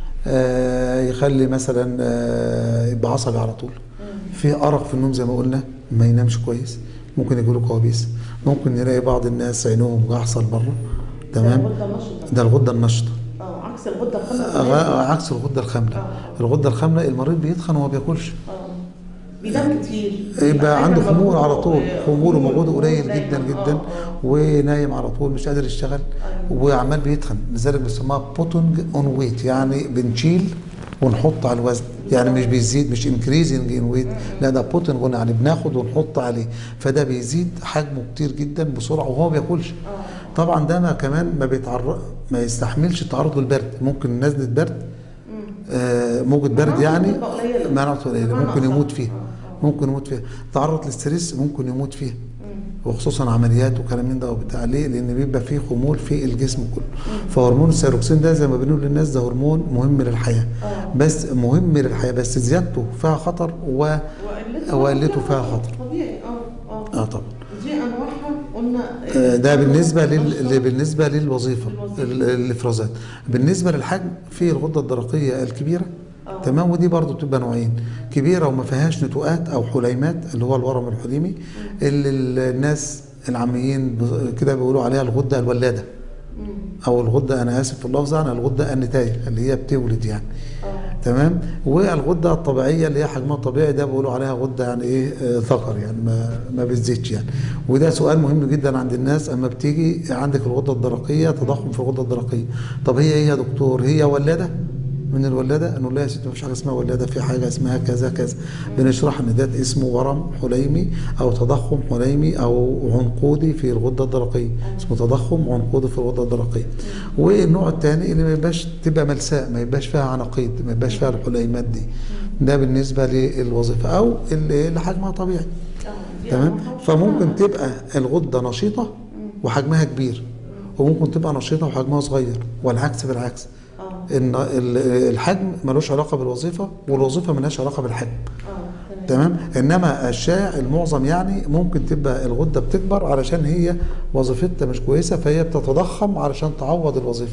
آه، يخلي مثلا آه، يبقى عصبي على طول في ارق في النوم زي ما قلنا ما ينامش كويس ممكن يجيله كوابيس ممكن نلاقي بعض الناس عينهم جحصل بره تمام الغدة النشطة ده الغده النشطه اه عكس الغدة الخاملة غ- عكس الغده الخامله الغده الخامله المريض بيتخن وما بياكلش اه بينام كتير يبقى عنده دايماً خمول على طول مجهوده- خمول ومجهوده قليل دايماً. جدا آه، جدا آه. ونايم على طول مش قادر يشتغل وعمال بيتخن لذلك بيسموها بوتنج اون ويت يعني بنشيل ونحط على الوزن يعني مش بيزيد مش انكريزنج ان ويت لا ده بوتنج يعني بناخد ونحط عليه فده بيزيد حجمه كتير جدا بسرعه وهو ما بياكلش طبعا ده ما كمان ما بيتعرض ما يستحملش التعرض للبرد ممكن نزله برد آه، موجة برد مناعته يعني بتبقى قليلة. مناعته قليلة بمعنى ممكن أصح. يموت فيها ممكن يموت فيها تعرض للستريس ممكن يموت فيها وخصوصا عمليات وكلام من ده وبتاع ليه؟ لان بيبقى فيه خمول في الجسم كله فهرمون السيروكسين ده زي ما بنقول للناس ده هرمون مهم للحياه آه. بس مهم للحياه بس زيادته فيها خطر و وقلته فيها خطر طبيعي اه اه اه طبعا دي انواعها قلنا آه، ده بالنسبه لل... نشطة. اللي بالنسبه للوظيفه الوظيفة. ال- الافرازات بالنسبه للحجم في الغده الدرقيه الكبيره آه. تمام ودي برضو بتبقى نوعين كبيره وما فيهاش نتوءات او حليمات اللي هو الورم الحليمي اللي ال- الناس العاميين ب- كده بيقولوا عليها الغده الولاده مم. او الغده انا اسف في اللفظ عنها الغده النتايه اللي هي بتولد يعني اه تمام والغده الطبيعيه اللي هي حجمها الطبيعي ده بيقولوا عليها غده يعني ايه آه، ذكر يعني ما ما بتزيدش يعني وده سؤال مهم جدا عند الناس اما بتيجي عندك الغده الدرقيه تضخم في الغده الدرقيه طب هي ايه يا دكتور هي ولاده من الولاده نقول لها يا ستي مفيش حاجه اسمها ولاده في حاجه اسمها كذا كذا بنشرح ان ده اسمه ورم حليمي او تضخم حليمي او عنقودي في الغده الدرقيه اسمه تضخم عنقودي في الغده الدرقيه والنوع الثاني اللي ما يبقاش تبقى ملساء ما يبقاش فيها عناقيد ما يبقاش فيها الحليمات دي ده بالنسبه للوظيفه او اللي اللي حجمها طبيعي اه دي تمام أنواعها. فممكن تبقى الغده نشيطه وحجمها كبير وممكن تبقى نشيطه وحجمها صغير والعكس بالعكس اه ان ال- الحجم ملوش علاقه بالوظيفه والوظيفه ملهاش علاقه بالحجم اه تمام تمام انما الشائع المعظم يعني ممكن تبقى الغده بتكبر علشان هي وظيفتها مش كويسه فهي بتتضخم علشان تعوض الوظيفه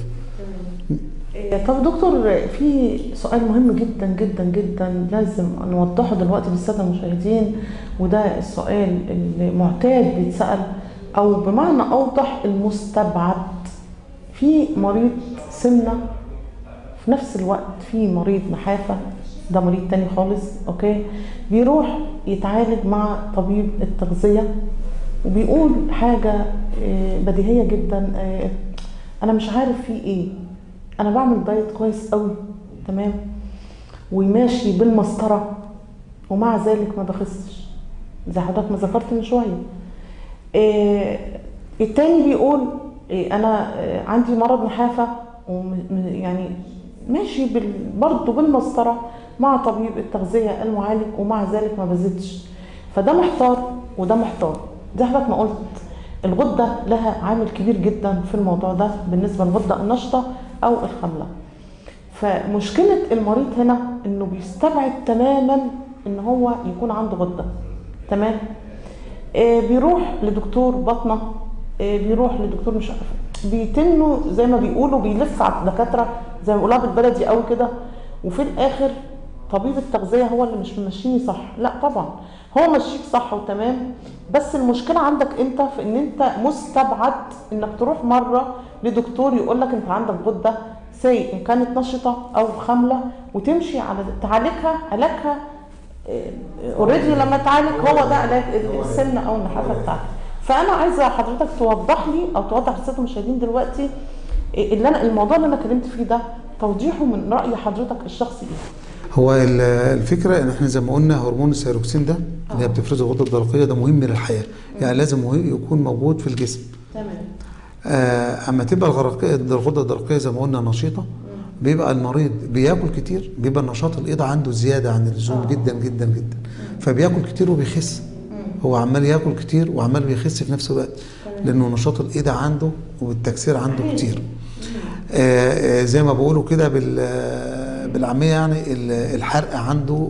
إيه، طب دكتور في سؤال مهم جدا جدا جدا لازم نوضحه دلوقتي للساده المشاهدين وده السؤال اللي معتاد بيتسال او بمعنى اوضح المستبعد في مريض سمنه في نفس الوقت في مريض نحافه ده مريض تاني خالص اوكي بيروح يتعالج مع طبيب التغذيه وبيقول حاجه إيه، بديهيه جدا إيه، انا مش عارف في ايه انا بعمل دايت كويس قوي تمام وماشي بالمسطره ومع ذلك ما بخسش زي حضرتك ما ذكرت من شويه إيه التاني بيقول إيه انا إيه عندي مرض نحافه وم- م- يعني ماشي بال... برضه بالمسطره مع طبيب التغذيه المعالج ومع ذلك ما بزيدش فده محتار وده محتار زي حضرتك ما قلت الغده لها عامل كبير جدا في الموضوع ده بالنسبه للغده النشطه او الخامله فمشكله المريض هنا انه بيستبعد تماما ان هو يكون عنده غده تمام آه بيروح لدكتور بطنه آه بيروح لدكتور مش عارفه بيتنوا زي ما بيقولوا بيلف على الدكاتره زي ما بيقولوها بالبلدي قوي كده وفي الاخر طبيب التغذيه هو اللي مش ممشيني صح لا طبعا هو مشيك صح وتمام بس المشكله عندك انت في ان انت مستبعد انك تروح مره لدكتور يقول لك انت عندك غده سي ان كانت نشطه او خامله وتمشي على تعالجها علاجها اوريدي لما تعالج هو ده علاج السمنه او النحافه بتاعتك فانا عايزه حضرتك توضح لي او توضح للساده المشاهدين دلوقتي اللي انا الموضوع اللي انا اتكلمت فيه ده توضيحه من راي حضرتك الشخصي ايه هو ال- الفكره ان احنا زي ما قلنا هرمون الثيروكسين ده اللي هي بتفرزه الغده الدرقيه ده مهم للحياه يعني لازم مهم يكون موجود في الجسم تمام آه، اما تبقى الغرقية الغده الدرقيه زي ما قلنا نشيطه بيبقى المريض بياكل كتير بيبقى النشاط الايض عنده زياده عن اللزوم جدا جدا جدا فبياكل كتير وبيخس هو عمال ياكل كتير وعمال بيخس في نفس الوقت لانه نشاط الايد عنده والتكسير عنده كتير آه، آه، زي ما بيقولوا كده بال آه، بالعاميه يعني ال- الحرق عنده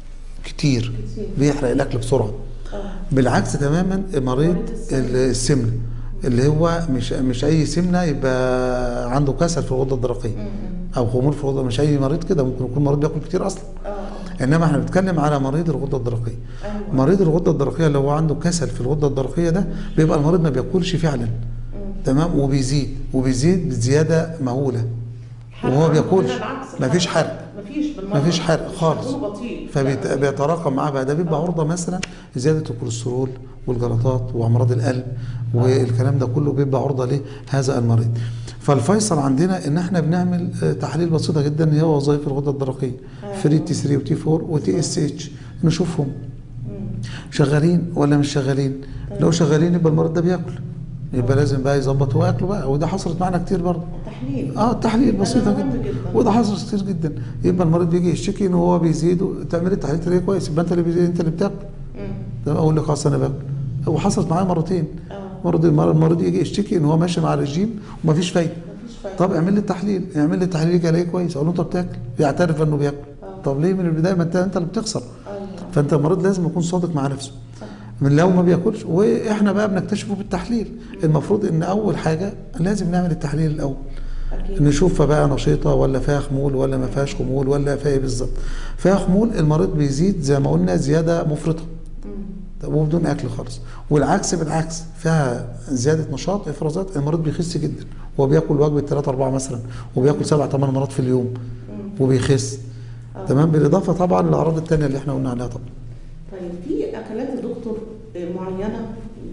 كتير بيحرق الاكل بسرعه بالعكس تماما مريض ال- السمنه اللي هو مش مش اي سمنه يبقى عنده كسل في الغده الدرقيه او خمول في الغده مش اي مريض كده ممكن يكون مريض بياكل كتير اصلا انما احنا بنتكلم على مريض الغده الدرقيه مريض الغده الدرقيه اللي هو عنده كسل في الغده الدرقيه ده بيبقى المريض ما بياكلش فعلا تمام وبيزيد وبيزيد بزياده مهوله وهو بياكلش مفيش حرق مفيش بالمره مفيش حرق خالص. شغله بطيء فبيتراكم معاه بقى ده بيبقى عرضه مثلا لزياده الكوليسترول والجلطات وامراض القلب والكلام ده كله بيبقى عرضه لهذا المريض فالفيصل عندنا ان احنا بنعمل آه، تحاليل بسيطه جدا هي وظائف الغده الدرقيه فري تي 3 وتي 4 وتي اس اتش نشوفهم شغالين ولا مش شغالين لو شغالين يبقى المريض ده بياكل يبقى لازم بقى يظبط هو اكله بقى وده حصلت معانا كتير برضه تحليل اه التحليل بسيطه مهم جدا جدا. وده حصل كتير جدا يبقى المريض بيجي يشتكي ان هو بيزيد تعمل التحليل تلاقيه كويس يبقى انت اللي بيزيد انت اللي بتاكل تمام اقول لك خلاص انا باكل هو حصلت معايا مرتين مرض المريض يجي يشتكي ان هو ماشي مع الرجيم ومفيش فايده مفيش فايده طب اعمل لي التحليل اعمل لي التحليل يجي الاقيه كويس اقول له انت بتاكل يعترف انه بياكل طب ليه من البدايه ما انت انت اللي بتخسر ايوه فانت المريض لازم يكون صادق مع نفسه من لو ما بياكلش واحنا بقى بنكتشفه بالتحليل المفروض ان اول حاجه لازم نعمل التحليل الاول اكيد نشوفها بقى نشيطه ولا فيها خمول ولا ما فيهاش خمول ولا فيها ايه بالظبط فيها خمول المريض بيزيد زي ما قلنا زياده مفرطه طب وبدون اكل خالص والعكس بالعكس فيها زياده نشاط افرازات المريض بيخس جدا هو بياكل وجبه 3 4 مثلا وبياكل 7 8 مرات في اليوم وبيخس تمام بالاضافه طبعا للاعراض الثانيه اللي احنا قلنا عليها طبعا طيب في اكلات يا دكتور معينه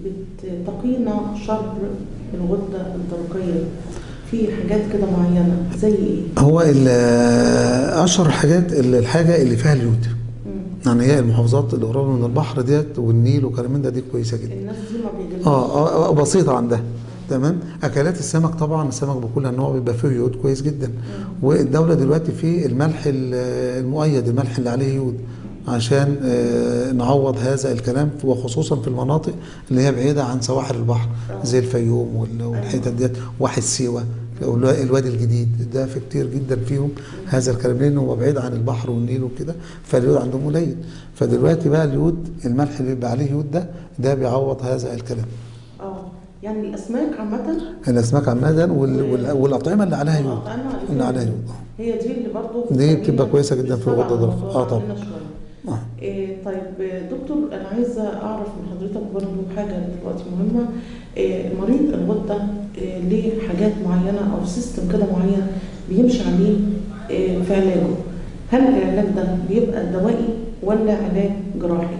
بتقينا شر الغده الدرقيه في حاجات كده معينه زي ايه؟ هو ال- اشهر الحاجات ال- الحاجه اللي فيها اليود يعني هي المحافظات اللي قريبه من البحر ديت والنيل وكلام من ده دي كويسه جدا الناس دي ما بيجيلهاش اه اه آه، بسيطه عندها تمام اكلات السمك طبعا السمك بكل انواعه بيبقى فيه يود كويس جدا والدوله دلوقتي في الملح ال- المؤيد الملح اللي عليه يود عشان آه، نعوض هذا الكلام وخصوصا في المناطق اللي هي بعيده عن سواحل البحر زي الفيوم وال- والحتت ديت واحد سيوه والوا- الوادي الجديد ده في كتير جدا فيهم هذا الكلام لانه هو بعيد عن البحر والنيل وكده فاليود عندهم قليل فدلوقتي بقى اليود الملح اللي بيبقى عليه يود ده ده بيعوض هذا الكلام اه يعني الاسماك عامه الاسماك عامه وال... وال... والاطعمه اللي عليها يود الأطعمة اللي اللي فيها عليها يود. يود هي دي اللي برضه دي بتبقى كويسة جدا في الغدة الدرقية. آه طبعا. آه. إيه طيب دكتور انا عايزه اعرف من حضرتك برضه حاجه دلوقتي مهمه إيه مريض الغده إيه ليه حاجات معينه او سيستم كده معين بيمشي عليه إيه في علاجه هل العلاج ده بيبقى دوائي ولا علاج جراحي؟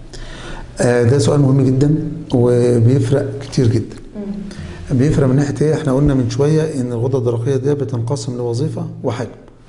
آه ده سؤال مهم جدا وبيفرق كتير جدا بيفرق من ناحيه ايه احنا قلنا من شويه ان الغده الدرقيه دي بتنقسم لوظيفه وحجم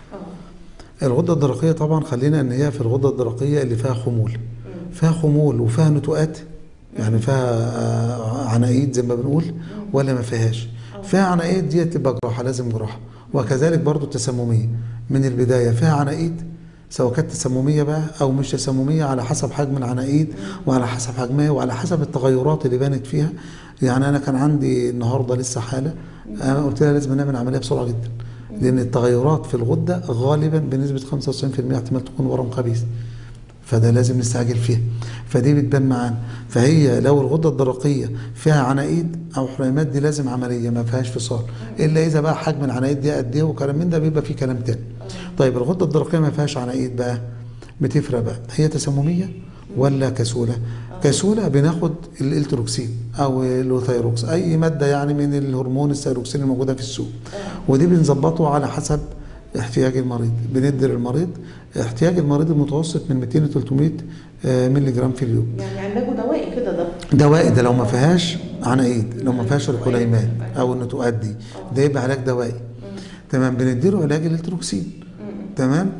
اه الغده الدرقيه طبعا خلينا ان هي في الغده الدرقيه اللي فيها خمول فيها خمول وفيها نتوءات يعني فيها آه، عناقيد زي ما بنقول ولا ما فيهاش فيها عناقيد دي تبقى جراحه لازم جراحه وكذلك برضو التسمميه من البدايه فيها عناقيد سواء كانت تسمميه بقى او مش تسمميه على حسب حجم العناقيد وعلى حسب حجمها وعلى حسب التغيرات اللي بانت فيها يعني انا كان عندي النهارده لسه حاله انا قلت لها لازم نعمل عمليه بسرعه جدا لان التغيرات في الغده غالبا بنسبه 95% احتمال تكون ورم خبيث فده لازم نستعجل فيها فدي بتبان معانا فهي لو الغده الدرقيه فيها عناقيد او حريمات دي لازم عمليه ما فيهاش فصال الا اذا بقى حجم العناقيد دي قد ايه وكلام من ده بيبقى فيه كلام تاني طيب الغده الدرقيه ما فيهاش عناقيد بقى بتفرق بقى هي تسمميه ولا كسوله كسوله بناخد الالتروكسين او الوثايروكس اي ماده يعني من الهرمون الثيروكسين الموجوده في السوق ودي بنظبطه على حسب احتياج المريض بندي للمريض احتياج المريض المتوسط من 200 ل 300 آه، مللي جرام في اليوم يعني علاجه دوائي كده ده دوائي ده لو ما فيهاش عناقيد لو ما فيهاش الحليمان او النتوءات دي ده يبقى علاج دوائي تمام بنديله علاج الالتروكسين تمام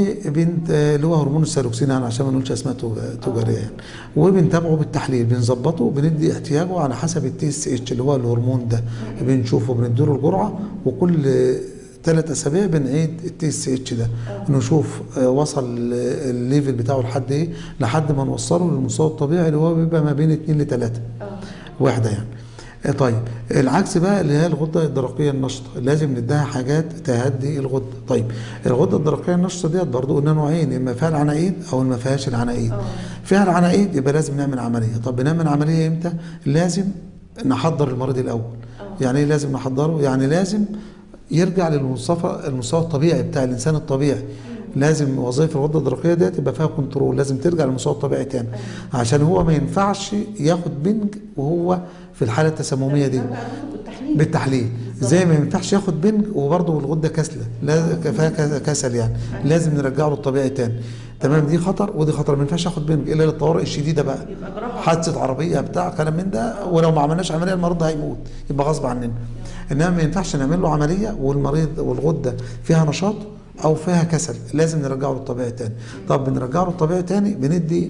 وبنت آه، اللي هو هرمون السيروكسين يعني عشان ما نقولش اسماء تو- تجاريه يعني وبنتابعه بالتحليل بنظبطه بندي احتياجه على حسب التي اس اتش اللي هو الهرمون ده بنشوفه بنديله الجرعه وكل ثلاث اسابيع بنعيد التي اس اتش ده نشوف آه، وصل ال- الليفل بتاعه لحد ايه لحد ما نوصله للمستوى الطبيعي اللي هو بيبقى ما بين 2 ل 3 واحده يعني آه، طيب العكس بقى اللي هي الغده الدرقيه النشطه لازم نديها حاجات تهدي الغده طيب الغده الدرقيه النشطه ديت برضو قلنا نوعين اما فيها العناقيد او ما فيهاش العناقيد فيها العناقيد يبقى لازم نعمل عمليه طب بنعمل عمليه امتى لازم نحضر المريض الاول يعني ايه لازم نحضره يعني لازم يرجع للمستوى المستوى الطبيعي بتاع الانسان الطبيعي لازم وظائف الغده الدرقيه دي تبقى فيها كنترول لازم ترجع للمستوى الطبيعي تاني عشان هو ما ينفعش ياخد بنج وهو في الحاله التسمميه دي ده بقى ناخد بالتحليل بالتحليل زي ما ينفعش ياخد بنج وبرضه الغده كسله لا فيها كس- كسل يعني لازم نرجعه للطبيعي تاني تمام دي خطر ودي خطر ما ينفعش ياخد بنج الا للطوارئ الشديده بقى يبقى جراحه حادثه عربيه بتاع كلام من ده ولو ما عملناش عمليه المريض هيموت يبقى غصب عننا انما ما ينفعش نعمل له عمليه والمريض والغده فيها نشاط او فيها كسل لازم نرجعه للطبيعي تاني طب بنرجعه للطبيعي تاني بندي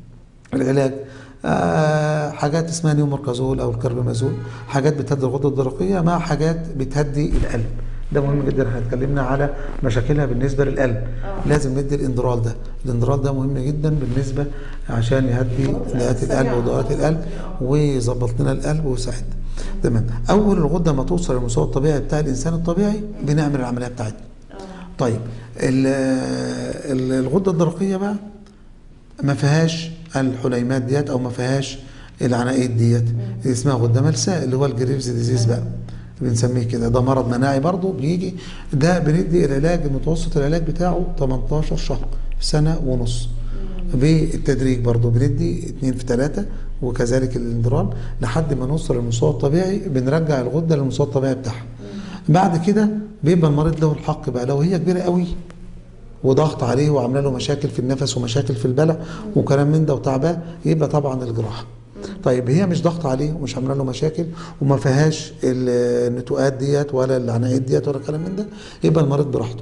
العلاج آه حاجات اسمها نيوموركازول او الكربامازول حاجات بتهدي الغده الدرقيه مع حاجات بتهدي القلب ده مهم جدا احنا اتكلمنا على مشاكلها بالنسبه للقلب لازم ندي الاندرال ده الاندرال ده مهم جدا بالنسبه عشان يهدي نقات القلب ودورات القلب ويظبط لنا القلب ويساعدنا تمام اول الغده ما توصل للمستوى الطبيعي بتاع الانسان الطبيعي بنعمل العمليه بتاعتنا طيب ال- ال- الغده الدرقيه بقى ما فيهاش الحليمات ديت او ما فيهاش العناقيد ديت اسمها غده ملساء اللي هو الجريفز ديزيز بقى بنسميه كده ده مرض مناعي برضه بيجي ده بندي العلاج المتوسط العلاج بتاعه 18 شهر سنه ونص بالتدريج برضه بندي اتنين في ثلاثة وكذلك الاندرال لحد ما نوصل للمستوى الطبيعي بنرجع الغده للمستوى الطبيعي بتاعها بعد كده بيبقى المريض له الحق بقى لو هي كبيره قوي وضغط عليه وعامله له مشاكل في النفس ومشاكل في البلع وكلام من ده وتعبان يبقى طبعا الجراحه طيب هي مش ضغط عليه ومش عامله له مشاكل وما فيهاش ال- النتوءات ديت ولا العناقيد ديت ولا كلام من ده يبقى المريض براحته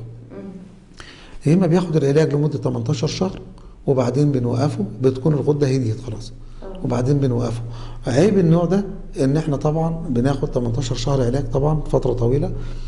يا اما بياخد العلاج لمده 18 شهر وبعدين بنوقفه بتكون الغده هديت خلاص وبعدين بنوقفه عيب النوع ده ان احنا طبعا بناخد 18 شهر علاج طبعا فتره طويله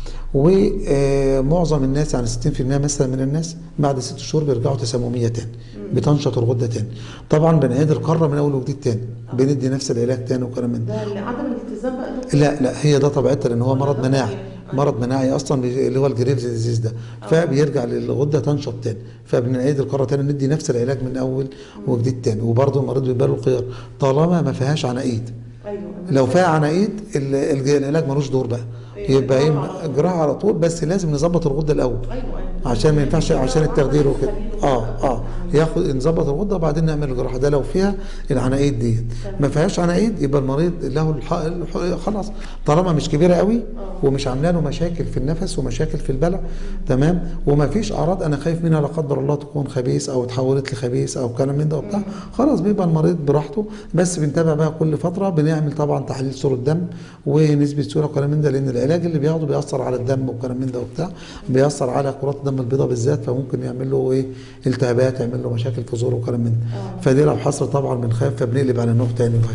ومعظم الناس يعني 60% مثلا من الناس بعد ست شهور بيرجعوا تسمميه تاني بتنشط الغده تاني طبعا بنعيد القاره من اول وجديد تاني بندي نفس العلاج تاني وكلام من ده ده اللي عدم الالتزام بقى دكتور لا لا هي ده طبيعتها لان هو مرض مناعي مرض مناعي اصلا بي- اللي هو الجريفز ديزيز ده فبيرجع للغده تنشط تاني فبنعيد القاره تاني ندي نفس العلاج من اول وجديد تاني وبرضه المريض بيبقى له الخيار طالما ما فيهاش عناقيد ايوه لو فيها عناقيد ال- الج- العلاج ملوش دور بقى يبقى ايه جراحه على طول بس لازم نظبط الغده الاول ايوه ايوه عشان ما ينفعش عشان التخدير وكده اه اه ياخد نظبط الغده وبعدين نعمل الجراحه ده لو فيها العناقيد ديت ما فيهاش عناقيد يبقى المريض له الح... الح... خلاص طالما مش كبيره قوي ومش عامله له مشاكل في النفس ومشاكل في البلع تمام وما فيش اعراض انا خايف منها لا قدر الله تكون خبيث او اتحولت لخبيث او كلام من ده وبتاع خلاص بيبقى المريض براحته بس بنتابع بقى كل فتره بنعمل طبعا تحليل صوره دم ونسبه سيوله وكلام من ده لان العلاج اللي بياخده بيأثر على الدم وكلام من ده وبتاع بيأثر على كرات الدم البيضاء بالذات فممكن يعمل له ايه التهابات يعمل له مشاكل في زوره وكلام من ده فدي لو حصل طبعا بنخاف فبنقلب على نوع تاني وهكذا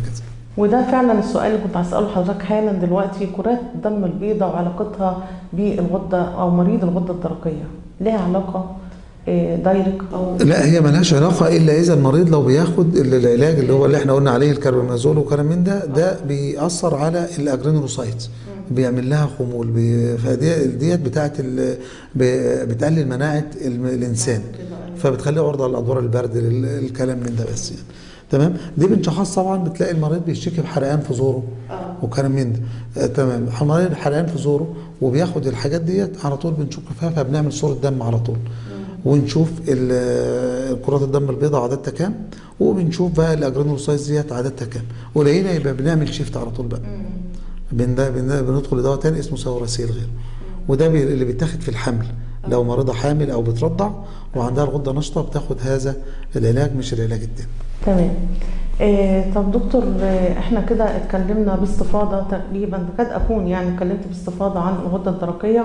وده فعلا السؤال اللي كنت هسأله لحضرتك حالا دلوقتي كرات الدم البيضاء وعلاقتها بالغدة أو مريض الغدة الدرقية لها علاقة آه، دايركت أو لا هي ملهاش علاقه الا اذا المريض لو بياخد ال- العلاج اللي هو اللي احنا قلنا عليه الكربامازول وكلام من ده ده بيأثر على الاجرينوسايتس بيعمل لها خمول بي- فدي ديت بتاعت ال- ب- بتقلل مناعه الم- الانسان فبتخليه عرضه للادوار البرد ال- الكلام من ده بس يعني تمام دي بنشخص طبعا بتلاقي المريض بيشتكي بحرقان في زوره وكلام من ده آه تمام المريض حرقان في زوره وبياخد الحاجات ديت على طول بنشك فيها فبنعمل صوره دم على طول ونشوف ال- كرات الدم البيضاء عددها كام وبنشوف بقى الاجرانولوسايتس ديت عددها كام قليله يبقى بنعمل شيفت على طول بقى بن بن بندخل لدواء تاني اسمه سوراسيل غيره وده بي- اللي بيتاخد في الحمل لو مريضه حامل او بترضع وعندها الغده نشطه بتاخد هذا العلاج مش العلاج التاني تمام آه طب دكتور آه احنا كده اتكلمنا باستفاضه تقريبا تكاد اكون يعني اتكلمت باستفاضه عن الغده الدرقيه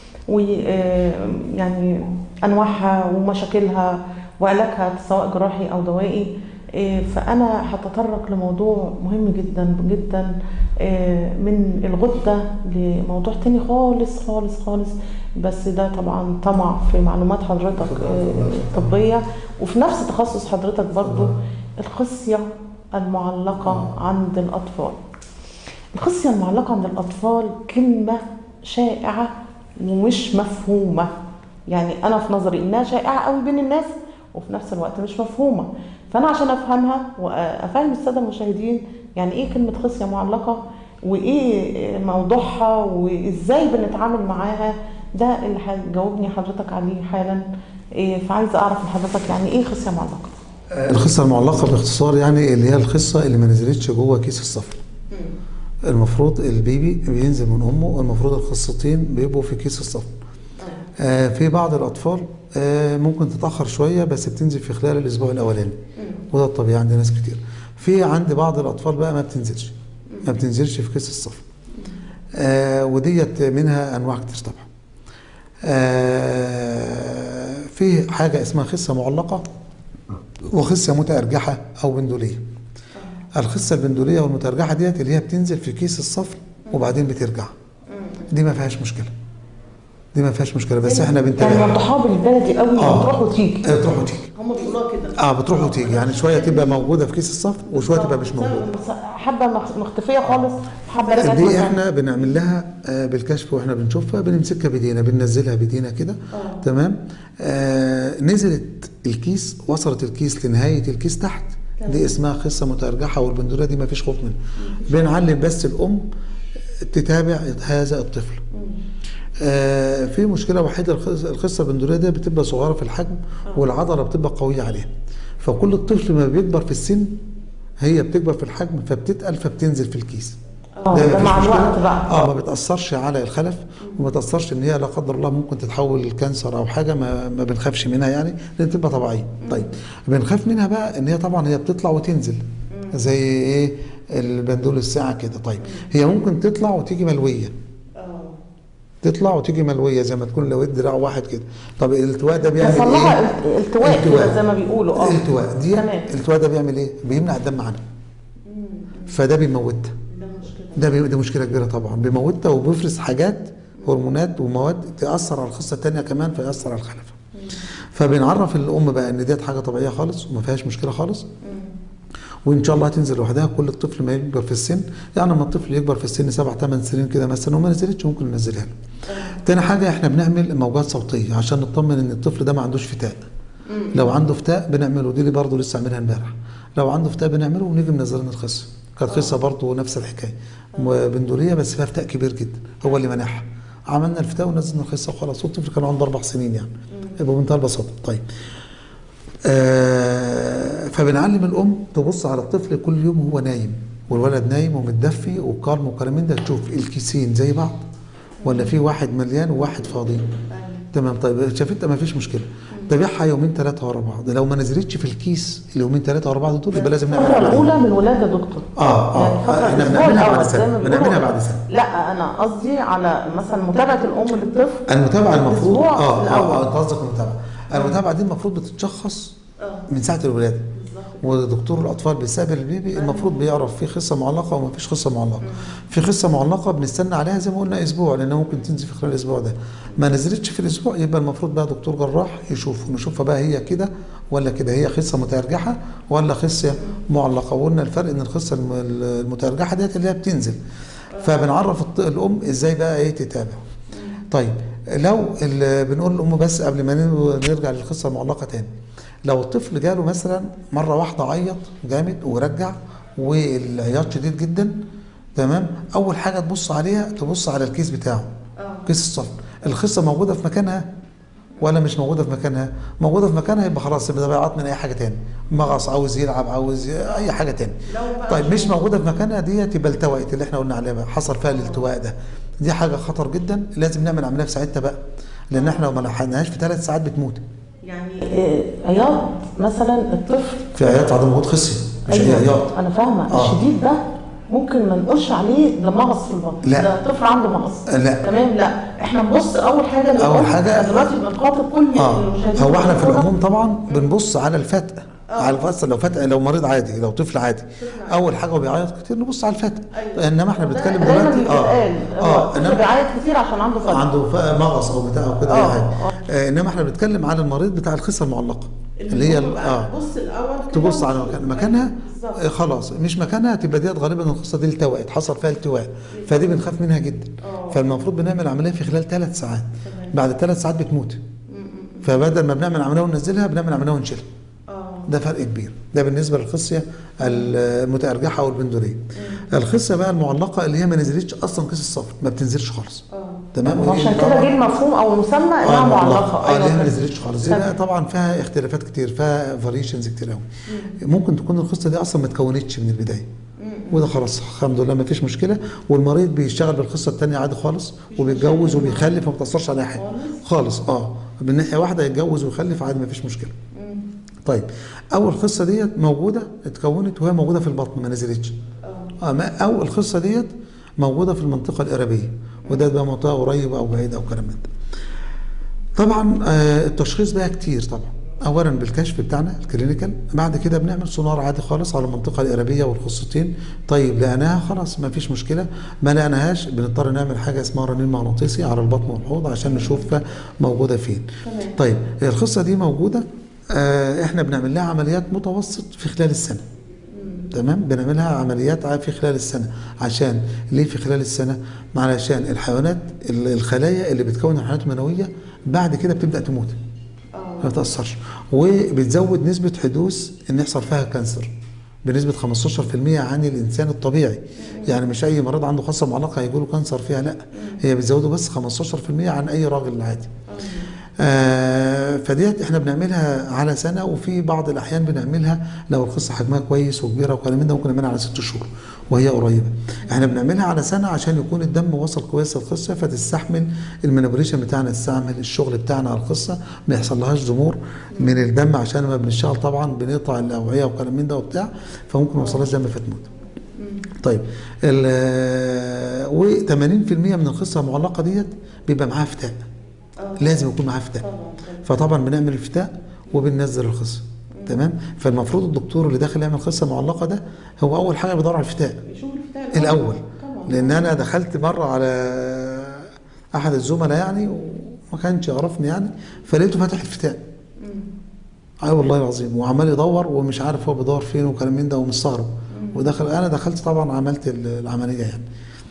ويعني انواعها ومشاكلها وعلاجها سواء جراحي او دوائي آه فانا هتطرق لموضوع مهم جدا جدا آه من الغده لموضوع تاني خالص خالص خالص بس ده طبعا طمع في معلومات حضرتك آه طبيه وفي نفس تخصص حضرتك برضو الخصية المعلقة عند الأطفال الخصية المعلقة عند الأطفال كلمة شائعة ومش مفهومة يعني أنا في نظري إنها شائعة قوي بين الناس وفي نفس الوقت مش مفهومة فأنا عشان أفهمها وأفهم السادة المشاهدين يعني إيه كلمة خصية معلقة وإيه موضوعها وإزاي بنتعامل معاها ده اللي هتجاوبني حضرتك عليه حالا إيه، فعايزة أعرف من حضرتك يعني إيه خصية معلقة الخصه المعلقه باختصار يعني اللي هي الخصه اللي ما نزلتش جوه كيس الصفر المفروض البيبي بينزل من امه المفروض الخصتين بيبقوا في كيس الصفر آه في بعض الاطفال آه ممكن تتاخر شويه بس بتنزل في خلال الاسبوع الاولاني وده الطبيعي عند ناس كتير في عند بعض الاطفال بقى ما بتنزلش ما بتنزلش في كيس الصفر آه وديت منها انواع كتير طبعا آه في حاجه اسمها خصه معلقه وخصه متارجحه او بندوليه الخصه البندوليه والمتارجحه ديت اللي هي بتنزل في كيس الصفر وبعدين بترجع دي ما فيهاش مشكله دي ما فيهاش مشكله بس احنا يعني بنتابعها وضحوها بالبلدي قوي آه. بتروح وتيجي آه، تروح وتيجي هم بيقولوها كده اه بتروح وتيجي يعني شويه تبقى موجوده في كيس الصفر وشويه تبقى مش موجوده بس حبه مخ- مختفيه خالص حبه رجعت دي مكانها. احنا بنعمل لها آه، بالكشف واحنا بنشوفها بنمسكها بايدينا بننزلها بايدينا كده تمام آه نزلت الكيس وصلت الكيس لنهايه الكيس تحت دي اسمها خصه متارجحه والبندوره دي ما فيش خوف منها بنعلم بس الام تتابع هذا الطفل آه في مشكله وحيده الخص- الخصه البندوريه دي بتبقى صغيره في الحجم والعضله بتبقى قويه عليها فكل الطفل ما بيكبر في السن هي بتكبر في الحجم فبتتقل فبتنزل في الكيس اه ده ده مفيش مع مشكلة. الوقت بقى اه ما بتاثرش على الخلف وما بتاثرش ان هي لا قدر الله ممكن تتحول لكانسر او حاجه ما, ما بنخافش منها يعني لان تبقى طبيعيه طيب بنخاف منها بقى ان هي طبعا هي بتطلع وتنزل زي ايه البندول الساعه كده طيب هي ممكن تطلع وتيجي ملويه تطلع وتيجي ملويه زي ما تكون لو دراع واحد كده طب الالتواء ده بيعمل حصل لها ايه الت- التواء كده زي ما بيقولوا اه الالتواء دي تمام الالتواء ده بيعمل ايه بيمنع الدم عنها فده بيموتها ده بي... ده مشكله كبيره طبعا بيموتها وبيفرز حاجات هرمونات ومواد تاثر على الخصه الثانيه كمان فياثر على الخلفه فبنعرف الام بقى ان ديت حاجه طبيعيه خالص وما فيهاش مشكله خالص وان شاء الله هتنزل لوحدها كل الطفل ما يكبر في السن يعني لما الطفل يكبر في السن سبع ثمان سنين كده مثلا وما نزلتش ممكن ننزلها له تاني حاجه احنا بنعمل موجات صوتيه عشان نطمن ان الطفل ده ما عندوش فتاء لو عنده فتاء بنعمله دي اللي برضه لسه عاملها امبارح لو عنده فتاء بنعمله ونيجي منزلين الخصه كانت خصه برضه نفس الحكايه بندوريه بس فيها فتاء كبير جدا هو اللي منعها عملنا الفتاء ونزلنا الخصه وخلاص والطفل كان عنده اربع سنين يعني بمنتهى البساطه طيب آه فبنعلم الام تبص على الطفل كل يوم وهو نايم والولد نايم ومتدفي وكالم وكلام من ده تشوف الكيسين زي بعض ولا في واحد مليان وواحد فاضي تمام طيب شافت ما فيش مشكله تابعها يومين ثلاثه ورا بعض لو ما نزلتش في الكيس اليومين ثلاثه ورا بعض دول يبقى لازم نعمل الفترة عملية. الأولى من الولادة يا دكتور اه اه يعني فترة احنا الأسبوع بنعملها بعد الأول زي سنه ما بنعملها بيقولوا. بعد سنه لا أنا قصدي على مثلا متابعة الأم للطفل المتابعه المفروض الأسبوع اه اه الأول. اه انت قصدك المتابعه المتابعه دي المفروض بتتشخص من ساعه الولاده ودكتور الاطفال بيستقبل البيبي المفروض بيعرف في خصه معلقه وما فيش خصه معلقه في خصه معلقه بنستنى عليها زي ما قلنا اسبوع لان ممكن تنزل في خلال الاسبوع ده ما نزلتش في الاسبوع يبقى المفروض بقى دكتور جراح يشوف نشوفها بقى هي كده ولا كده هي خصه مترجحه ولا خصه معلقه وقلنا الفرق ان الخصه الم- المترجحه ديت اللي هي بتنزل فبنعرف الط- الام ازاي بقى ايه تتابع طيب لو ال- بنقول للام بس قبل ما ن- نرجع للقصه المعلقه تاني لو الطفل جاله مثلا مره واحده عيط جامد ورجع والعياط شديد جدا تمام اول حاجه تبص عليها تبص على الكيس بتاعه كيس الصفر الخصه موجوده في مكانها ولا مش موجوده في مكانها موجوده في مكانها يبقى خلاص يبقى ده بيعيط من اي حاجه تاني مغص عاوز يلعب عاوز ي- اي حاجه تاني لو بقى طيب مش موجوده في مكانها ديت يبقى التوقيت اللي احنا قلنا عليها بقى حصل فيها الالتواء ده دي حاجه خطر جدا لازم نعمل عمليه في ساعتها بقى لان احنا لو ما لحقناهاش في ثلاث ساعات بتموت يعني آه، عياط مثلا الطفل في عياط عدم وجود خصيه مش اي عياط انا فاهمه آه. الشديد ده ممكن ما نقولش عليه ده مغص في البطن لا. ده طفل عنده مغص لا. تمام لا احنا نبص اول حاجه أول للأم. حاجة- إحنا دلوقتي بنخاطب كل اه المشاهدين هو احنا في الكورة. العموم طبعا بنبص على الفتق على الفتق لو فتق لو مريض عادي لو طفل عادي اول حاجه هو بيعيط كتير نبص على الفتق أيوة. انما احنا وده بنتكلم دايما دلوقتي بيتقال اه هو اه الطفل انما بيعيط كتير عشان عنده فتق عنده ف- مغص او بتاع او كده اي آه، حاجه آه. آه انما احنا بنتكلم على المريض بتاع الخصه المعلقه اللي هي ال- اه بص الاول كده تبص على مكان مكانها بالظبط. آه، خلاص مش مكانها تبقى ديت غالبا القصه دي التوقت حصل فيها التواء فدي بنخاف منها جدا آه. فالمفروض بنعمل عمليه في خلال ثلاث ساعات بعد ثلاث ساعات بتموت فبدل ما بنعمل عمليه وننزلها بنعمل عمليه ونشيلها اه ده فرق كبير ده بالنسبه للخصيه المتارجحه او البندوريه الخصيه بقى المعلقه اللي هي ما نزلتش اصلا كيس الصفر ما بتنزلش خالص اه تمام عشان كده جه المفهوم او المسمى انها معلقه اه اللي هي ما أيوة. نزلتش خالص دي بقى طبعا فيها اختلافات كتير فيها فاريشنز كتير قوي ممكن تكون القصه دي اصلا ما اتكونتش من البدايه وده خلاص الحمد لله ما فيش مشكله والمريض بيشتغل بالقصه الثانيه عادي خالص وبيتجوز وبيخلف وما بتاثرش عليه حاجه خالص اه من ناحيه واحده يتجوز ويخلف عادي ما فيش مشكله طيب اول قصه ديت موجوده اتكونت وهي موجوده في البطن ما نزلتش اه ما او القصه ديت موجوده في المنطقه القربيه وده بقى منطقه قريبه او بعيده او كلام من ده طبعا آه، التشخيص بقى كتير طبعا اولا بالكشف بتاعنا الكلينيكال بعد كده بنعمل سونار عادي خالص على المنطقه القربيه والخصتين طيب لقيناها خلاص ما فيش مشكله ما لقيناهاش بنضطر نعمل حاجه اسمها رنين مغناطيسي على البطن والحوض عشان نشوفها موجوده فين تمام. طيب القصه دي موجوده آه، احنا بنعمل لها عمليات متوسط في خلال السنه تمام بنعملها عمليات ع- في خلال السنه عشان ليه في خلال السنه علشان الحيوانات ال- الخلايا اللي بتكون الحيوانات المنويه بعد كده بتبدا تموت ما بتاثرش وبتزود نسبه حدوث ان يحصل فيها كانسر بنسبه 15% عن الانسان الطبيعي يعني مش اي مريض عنده خاصه معلقه هيجي له كانسر فيها لا هي بتزوده بس 15% عن اي راجل عادي آه فديت احنا بنعملها على سنه وفي بعض الاحيان بنعملها لو القصه حجمها كويس وكبيره وكلام من ده ممكن نعملها على ست شهور وهي قريبه احنا بنعملها على سنه عشان يكون الدم وصل كويس للقصه فتستحمل المانيبريشن بتاعنا تستعمل الشغل بتاعنا على القصه ما يحصلهاش ضمور من الدم عشان لما بنشتغل طبعا بنقطع الاوعيه وكلام من ده وبتاع فممكن ما يوصلهاش دم فتموت طيب و 80% من القصه المعلقه ديت بيبقى معاها فتاء لازم يكون معاه فتاء فطبعا بنعمل الفتاء وبننزل الخصه تمام فالمفروض الدكتور اللي داخل يعمل خصه معلقه ده هو اول حاجه بيدور على الفتاء يشوف الفتاة الاول طبعا لان انا دخلت مره على احد الزملاء يعني وما كانش يعرفني يعني فلقيته فاتح الفتاء اي والله العظيم وعمال يدور ومش عارف هو بيدور فين وكلام من ده ومستغرب ودخل انا دخلت طبعا عملت ال- العمليه يعني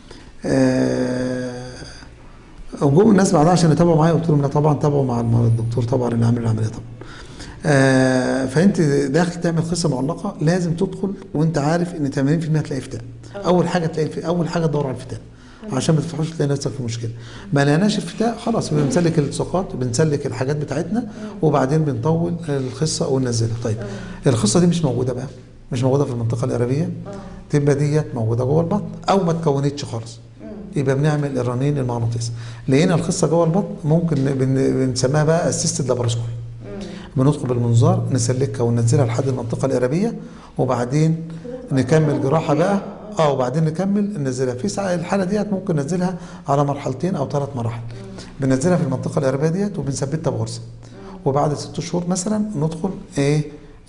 آه وجم الناس بعدها عشان يتابعوا معايا قلت لهم لا طبعا تابعوا مع الم- الدكتور طبعا اللي عامل العمليه طبعا آه فانت داخل تعمل قصه معلقه لازم تدخل وانت عارف ان 80% هتلاقي فتاء اول حاجه تلاقي الف- اول حاجه تدور على الفتاء عشان ما تفتحوش تلاقي نفسك في مشكله ما لقيناش الفتاء خلاص يبقى بنسلك الالتصاقات بنسلك الحاجات بتاعتنا وبعدين بنطول الخصه وننزلها طيب الخصه دي مش موجوده بقى مش موجوده في المنطقه القربيه تبقى ديت موجوده جوه البطن او ما اتكونتش خالص يبقى بنعمل الرنين المغناطيسي لقينا الخصه جوه البطن ممكن بن- بنسميها بقى اسيستد لاباروسكوبي بندخل بالمنظار نسلكها وننزلها لحد المنطقه القربيه وبعدين نكمل جراحه بقى اه وبعدين نكمل ننزلها في ساعه الحاله ديت ممكن ننزلها على مرحلتين او ثلاث مراحل بننزلها في المنطقه القربيه ديت وبنثبتها بغرزه وبعد ست شهور مثلا ندخل ايه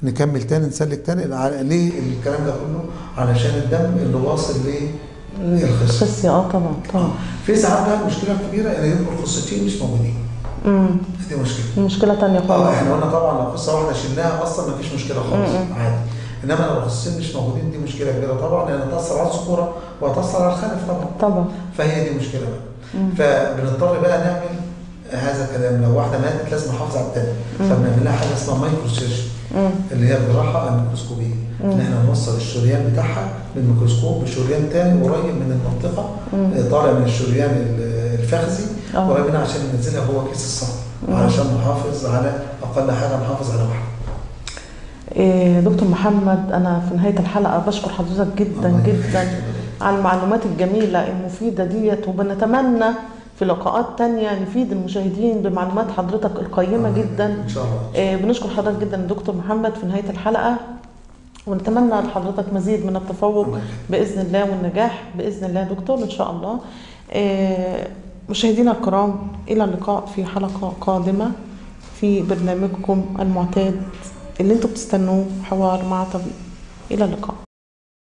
نكمل تاني نسلك تاني على- ليه الكلام ده كله علشان الدم اللي واصل للخصيه خصية اه طبعا طبعا في ساعات بقى المشكله الكبيره ان يبقوا الخصيتين مش موجودين امم دي مشكله دي مشكلة تانية اه خالص احنا قلنا طبعا لو قصه واحده شلناها اصلا مفيش مشكله خالص عادي انما لو الخصين مش موجودين دي مشكله كبيره طبعا لان هتاثر على الذكوره وهتاثر على الخلف طبعا طبعا فهي دي مشكله بقى فبنضطر بقى نعمل هذا الكلام لو واحده ماتت لازم نحافظ على الثانيه فبنعمل لها حاجه اسمها مايكرو سيرجري مم. اللي هي الجراحه الميكروسكوبيه ان احنا نوصل الشريان بتاعها بالميكروسكوب بشريان تاني قريب من المنطقه آه، طالع من الشريان ال- الفخذي آه. قريب منها عشان ننزلها جوه كيس الصدر علشان نحافظ على اقل حاجه نحافظ على واحده إيه دكتور محمد أنا في نهاية الحلقة بشكر حضرتك جدا الله جدا يخليك. على المعلومات الجميلة المفيدة ديت وبنتمنى في لقاءات تانية نفيد المشاهدين بمعلومات حضرتك القيمة جدا ان شاء الله إيه بنشكر حضرتك جدا دكتور محمد في نهاية الحلقة ونتمنى لحضرتك مزيد من التفوق الله يخليك. بإذن الله والنجاح بإذن الله يا دكتور إن شاء الله إيه مشاهدينا الكرام إلى اللقاء في حلقة قادمة في برنامجكم المعتاد اللي انتم بتستنوه حوار مع طبيب إلى اللقاء